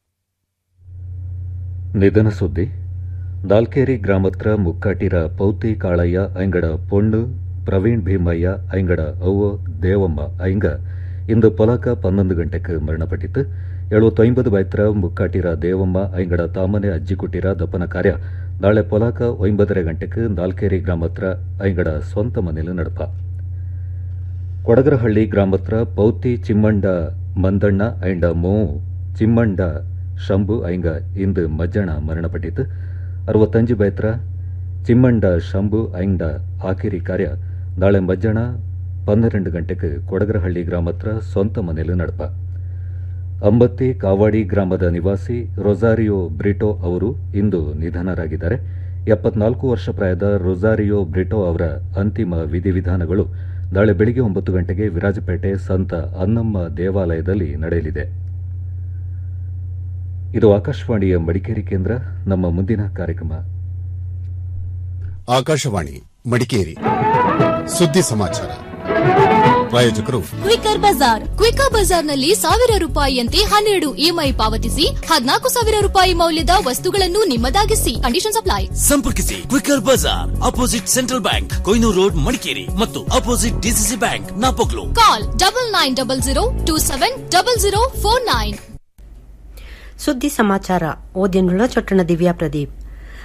ನಿಧನ ಸುದ್ದಿ ದಾಲ್ಕೇರಿ ಗ್ರಾಮತ್ರ ಮುಕ್ಕಾಟಿರ ಪೌತಿ ಕಾಳಯ್ಯ ಐಂಗಡ ಪೊಣ್ಣು ಪ್ರವೀಣ್ ಭೀಮಯ್ಯ ಐಂಗಡ ಅವ್ವ ದೇವಮ್ಮ ಐಂಗ ಇಂದು ಪೊಲಕ ಪನ್ನೊಂದು ಗಂಟೆಗೆ ಮರಣಪಟ್ಟಿತು ಎಳುವತ್ತೊಂಬದು ಬೈತ್ರ ಮುಕ್ಕಾಟಿರ ದೇವಮ್ಮ ಐಂಗಡ ತಾಮನೆ ಅಜ್ಜಿಕುಟ್ಟಿರ ದಪ್ಪನ ಕಾರ್ಯ ನಾಳೆ ಪೊಲಕ ಒಂಬತ್ತರೆ ಗಂಟೆಗೆ ನಾಲ್ಕೇರಿ ಗ್ರಾಮತ್ರ ಐಂಗಡ ಸ್ವಂತ ಮನೆಯಲ್ಲಿ ನಡಪ ಕೊಡಗರಹಳ್ಳಿ ಗ್ರಾಮತ್ರ ಪೌತಿ ಚಿಮ್ಮಂಡ ಮಂದಣ್ಣ ಐಂಡ ಮೋ ಚಿಮ್ಮಂಡ ಶಂಭು ಐಂಗ ಇಂದು ಮಜ್ಜಣ ಮರಣಪಟ್ಟಿತು ಅರವತ್ತಂಜು ಬೈತ್ರ ಚಿಮ್ಮಂಡ ಶಂಭು ಐಂಡ ಆಕಿರಿ ಕಾರ್ಯ ನಾಳೆ ಮಜ್ಜಣ ಪನ್ನೆರಡು ಗಂಟೆಗೆ ಕೊಡಗರಹಳ್ಳಿ ಗ್ರಾಮತ್ರ ಸ್ವಂತ ಮನೆಯಲ್ಲಿ ನಡಪ ಅಂಬತ್ತಿ ಕಾವಾಡಿ ಗ್ರಾಮದ ನಿವಾಸಿ ರೊಜಾರಿಯೋ ಬ್ರಿಟೋ ಅವರು ಇಂದು ನಿಧನರಾಗಿದ್ದಾರೆ ಎಪ್ಪತ್ನಾಲ್ಕು ವರ್ಷ ಪ್ರಾಯದ ರೊಜಾರಿಯೋ ಬ್ರಿಟೋ ಅವರ ಅಂತಿಮ ವಿಧಿವಿಧಾನಗಳು ನಾಳೆ ಬೆಳಿಗ್ಗೆ ಒಂಬತ್ತು ಗಂಟೆಗೆ ವಿರಾಜಪೇಟೆ ಸಂತ ಅನ್ನಮ್ಮ ದೇವಾಲಯದಲ್ಲಿ ನಡೆಯಲಿದೆ ಇದು ಆಕಾಶವಾಣಿಯ ಮಡಿಕೇರಿ ಕೇಂದ್ರ ನಮ್ಮ ಮುಂದಿನ ಕಾರ್ಯಕ್ರಮ
ಆಕಾಶವಾಣಿ ಮಡಿಕೇರಿ ಸುದ್ದಿ ಸಮಾಚಾರ ಪ್ರಾಯೋಜಕರು
ಕ್ವಿಕರ್ ಬಜಾರ್ ಕ್ವಿಕರ್ ಬಜಾರ್ನಲ್ಲಿ ಸಾವಿರ ರೂಪಾಯಿಯಂತೆ ಹನ್ನೆರಡು ಇಎಂಐ ಪಾವತಿಸಿ ಹದಿನಾಲ್ಕು ಸಾವಿರ ರೂಪಾಯಿ ಮೌಲ್ಯದ ವಸ್ತುಗಳನ್ನು ನಿಮ್ಮದಾಗಿಸಿ ಕಂಡೀಷನ್ ಅಪ್ಲೈ
ಸಂಪರ್ಕಿಸಿ ಕ್ವಿಕರ್ ಬಜಾರ್ opposite central bank Koynur road Madikeri ಮತ್ತು opposite D C C bank Napoklu
call double nine double zero two seven double zero four nine
ಸುದ್ದಿ ಸಮಾಚಾರ ಓದಿನುಳ್ಳ ಚೊಟ್ಟಣ ದಿವ್ಯಾ ಪ್ರದೀಪ್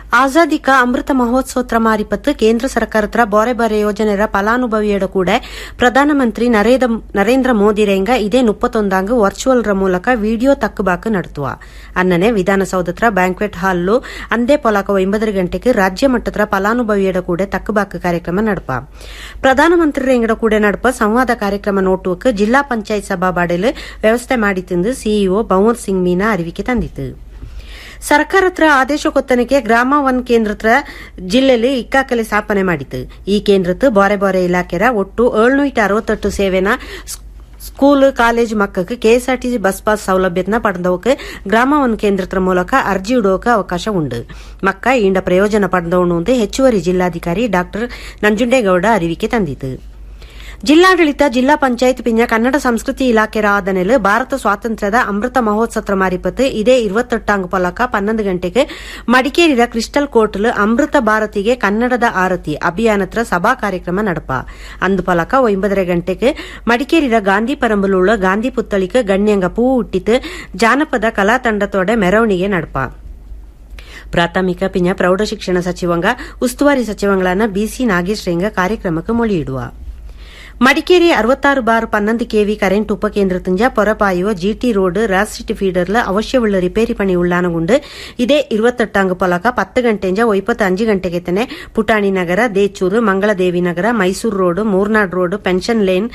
ಆಜಾದಿಕ ಅಮೃತ ಮಹೋತ್ಸವತ್ರ ಮಾರಿಪತ್ತು ಕೇಂದ್ರ ಸರ್ಕಾರತ್ರ ಬಾರೆ ಬಾರೆ ಯೋಜನೆರ ಫಲಾನುಭವಿಯಡ ಕೂಡ ಪ್ರಧಾನಮಂತ್ರಿ ನರೇಂದ್ರ- ನರೇಂದ್ರ ಮೋದಿ ರೇಂಗ ಇದೇ ಮುಪ್ಪತ್ತೊಂದಾಂಗ್ ವರ್ಚುವಲ್ ರ ಮೂಲಕ ವಿಡಿಯೋ ತಕ್ಕಬಾಕು ನಡತುವ ಅನ್ನನೆ ವಿಧಾನಸೌಧತ್ರ ಬ್ಯಾಂಕ್ವೆಟ್ ಹಾಲ್ಲು ಅಂದೇ ಪೊಲಾಕ ಒಂಬದರ ಗಂಟೆಗೆ ರಾಜ್ಯ ಮಟ್ಟತ್ರ ಫಲಾನುಭವಿಯಡ ಕೂಡ ತಕ್ಕಬಾಕು ಕಾರ್ಯಕ್ರಮ ನಡಪ ಪ್ರಧಾನಮಂತ್ರಿ ರೇಂಗಡ ಕೂಡ ನಡಪ ಸಂವಾದ ಕಾರ್ಯಕ್ರಮ ನೋಟುವಕ್ಕೆ ಜಿಲ್ಲಾ ಪಂಚಾಯತ್ ಸಭಾ ಬಾಡೆಲು ವ್ಯವಸ್ಥೆ ಮಾಡಿತ್ತೆಂದು ಸಿಇಒ ಭವನ್ ಸಿಂಗ್ ಮೀನಾ ಅರಿವಿಕೆ ತಂದಿತು ಸರ್ಕಾರತ್ರ ಆದೇಶ ಕೊತ್ತನಕ್ಕೆ ಗ್ರಾಮ ಒನ್ ಕೇಂದ್ರತ್ರ ಜಿಲ್ಲೆಯಲ್ಲಿ ಇಕ್ಕಾಕಲೆ ಸ್ಥಾಪನೆ ಮಾಡಿತು ಈ ಕೇಂದ್ರತ್ತು ಬಾರೆ ಬಾರೆ ಇಲಾಖೆರ ಒಟ್ಟು ಏಳ್ನೂರ ಅರವತ್ತೆಟ್ಟು ಸೇವೆನ ಸ್- ಸ್ಕೂಲ್ ಕಾಲೇಜ್ ಮಕ್ಕಕ್ಕೆ ಕೆಎಸ್ಆರ್ಟಿಸಿ ಬಸ್ ಪಾಸ್ ಸೌಲಭ್ಯನ ಪಡೆದವಕ್ಕೆ ಗ್ರಾಮ ಒನ್ ಕೇಂದ್ರತ್ರ ಮೂಲಕ ಅರ್ಜಿ ಇಡುವಕ್ಕೆ ಅವಕಾಶ ಉಂಡು ಮಕ್ಕ ಇಂಡ ಪ್ರಯೋಜನ ಪಡೆದವನು ಎಂದು ಹೆಚ್ಚುವರಿ ಜಿಲ್ಲಾಧಿಕಾರಿ ಡಾಕ್ಟರ್ ನಂಜುಂಡೇಗೌಡ ಅರಿವಿಕೆ ತಂದಿತು ಜಿಲ್ಲಾಡಳಿತ ಜಿಲ್ಲಾ ಪಂಚಾಯತ್ ಪಿಂಜ ಕನ್ನಡ ಸಂಸ್ಕೃತಿ ಇಲಾಖೆ ಆದನೆಲು ಭಾರತ ಸ್ವಾತಂತ್ರ್ಯದ ಅಮೃತ ಮಹೋತ್ಸವ ಮಾರಿಪತ್ತು ಇದೇ ಇರುವತ್ತೆಟ್ಟಾಂಗ್ ಪೊಲಕ ಪನ್ನೊಂದು ಗಂಟೆಗೆ ಮಡಿಕೇರಿಯ ಕ್ರಿಸ್ಟಲ್ ಕೋರ್ಟ್ಲು ಅಮೃತ ಭಾರತಿಗೆ ಕನ್ನಡದ ಆರತಿ ಅಭಿಯಾನತ್ರ ಸಭಾ ಕಾರ್ಯಕ್ರಮ ನಡಪ ಅಂದು ಪೊಲಕ ಒಂಬದರ ಗಂಟೆಗೆ ಮಡಿಕೇರಿಯ ಗಾಂಧಿ ಪರಂಬಲುಳ್ಳ ಗಾಂಧಿ ಪುತ್ತಳಿಗೆ ಗಣ್ಯಂಗ ಪೂ ಹುಟ್ಟಿತು ಜಾನಪದ ಕಲಾ ತಂಡತೋಡೆ ಮೆರವಣಿಗೆ ನಡಪ ಪ್ರಾಥಮಿಕ ಪಿಂಜ ಪ್ರೌಢ ಶಿಕ್ಷಣ ಸಚಿವಂಗ ಉಸ್ತುವಾರಿ ಸಚಿವಂಗಳನ್ನ ಬಿಸಿ ನಾಗೇಶ್ ರೇಂಗ ಕಾರ್ಯಕ್ರಮಕ್ಕೆ ಮೊಳಿಯಿಡುವ ಮಡಿಕೇರಿ ಅರವತ್ತಾರು ಬಾರ್ ಪನ್ನೊಂದು ಕೆವಿ ಕರೆಂಟ್ ಉಪಕೇಂದ್ರ ತುಂಜ ಪೊರಪಾಯುವ ಜಿಟಿ ರೋಡ್ ರಾಸ್ ಸಿಟಿ ಫೀಡರ್ಲ ಅವಶ್ಯವುಳ್ಳ ರಿಪೇರಿ ಪಣಿ ಉಳ್ಳಾನಗುಂಡು ಇದೇ ഇരുപത്തെട്ടാങ്ക് പൊലക പത്ത് ഗಂಟೆಂಜ ഒಯ್ಪತ್ತು ಅಂಜು ಗಂಟೆಗೆ ತೆನೆ ಪುಟಾಣಿ ನಗರ ದೇಚೂರು ಮಂಗಳದೇವಿ ನಗರ Mysuru road Murnad road pension lane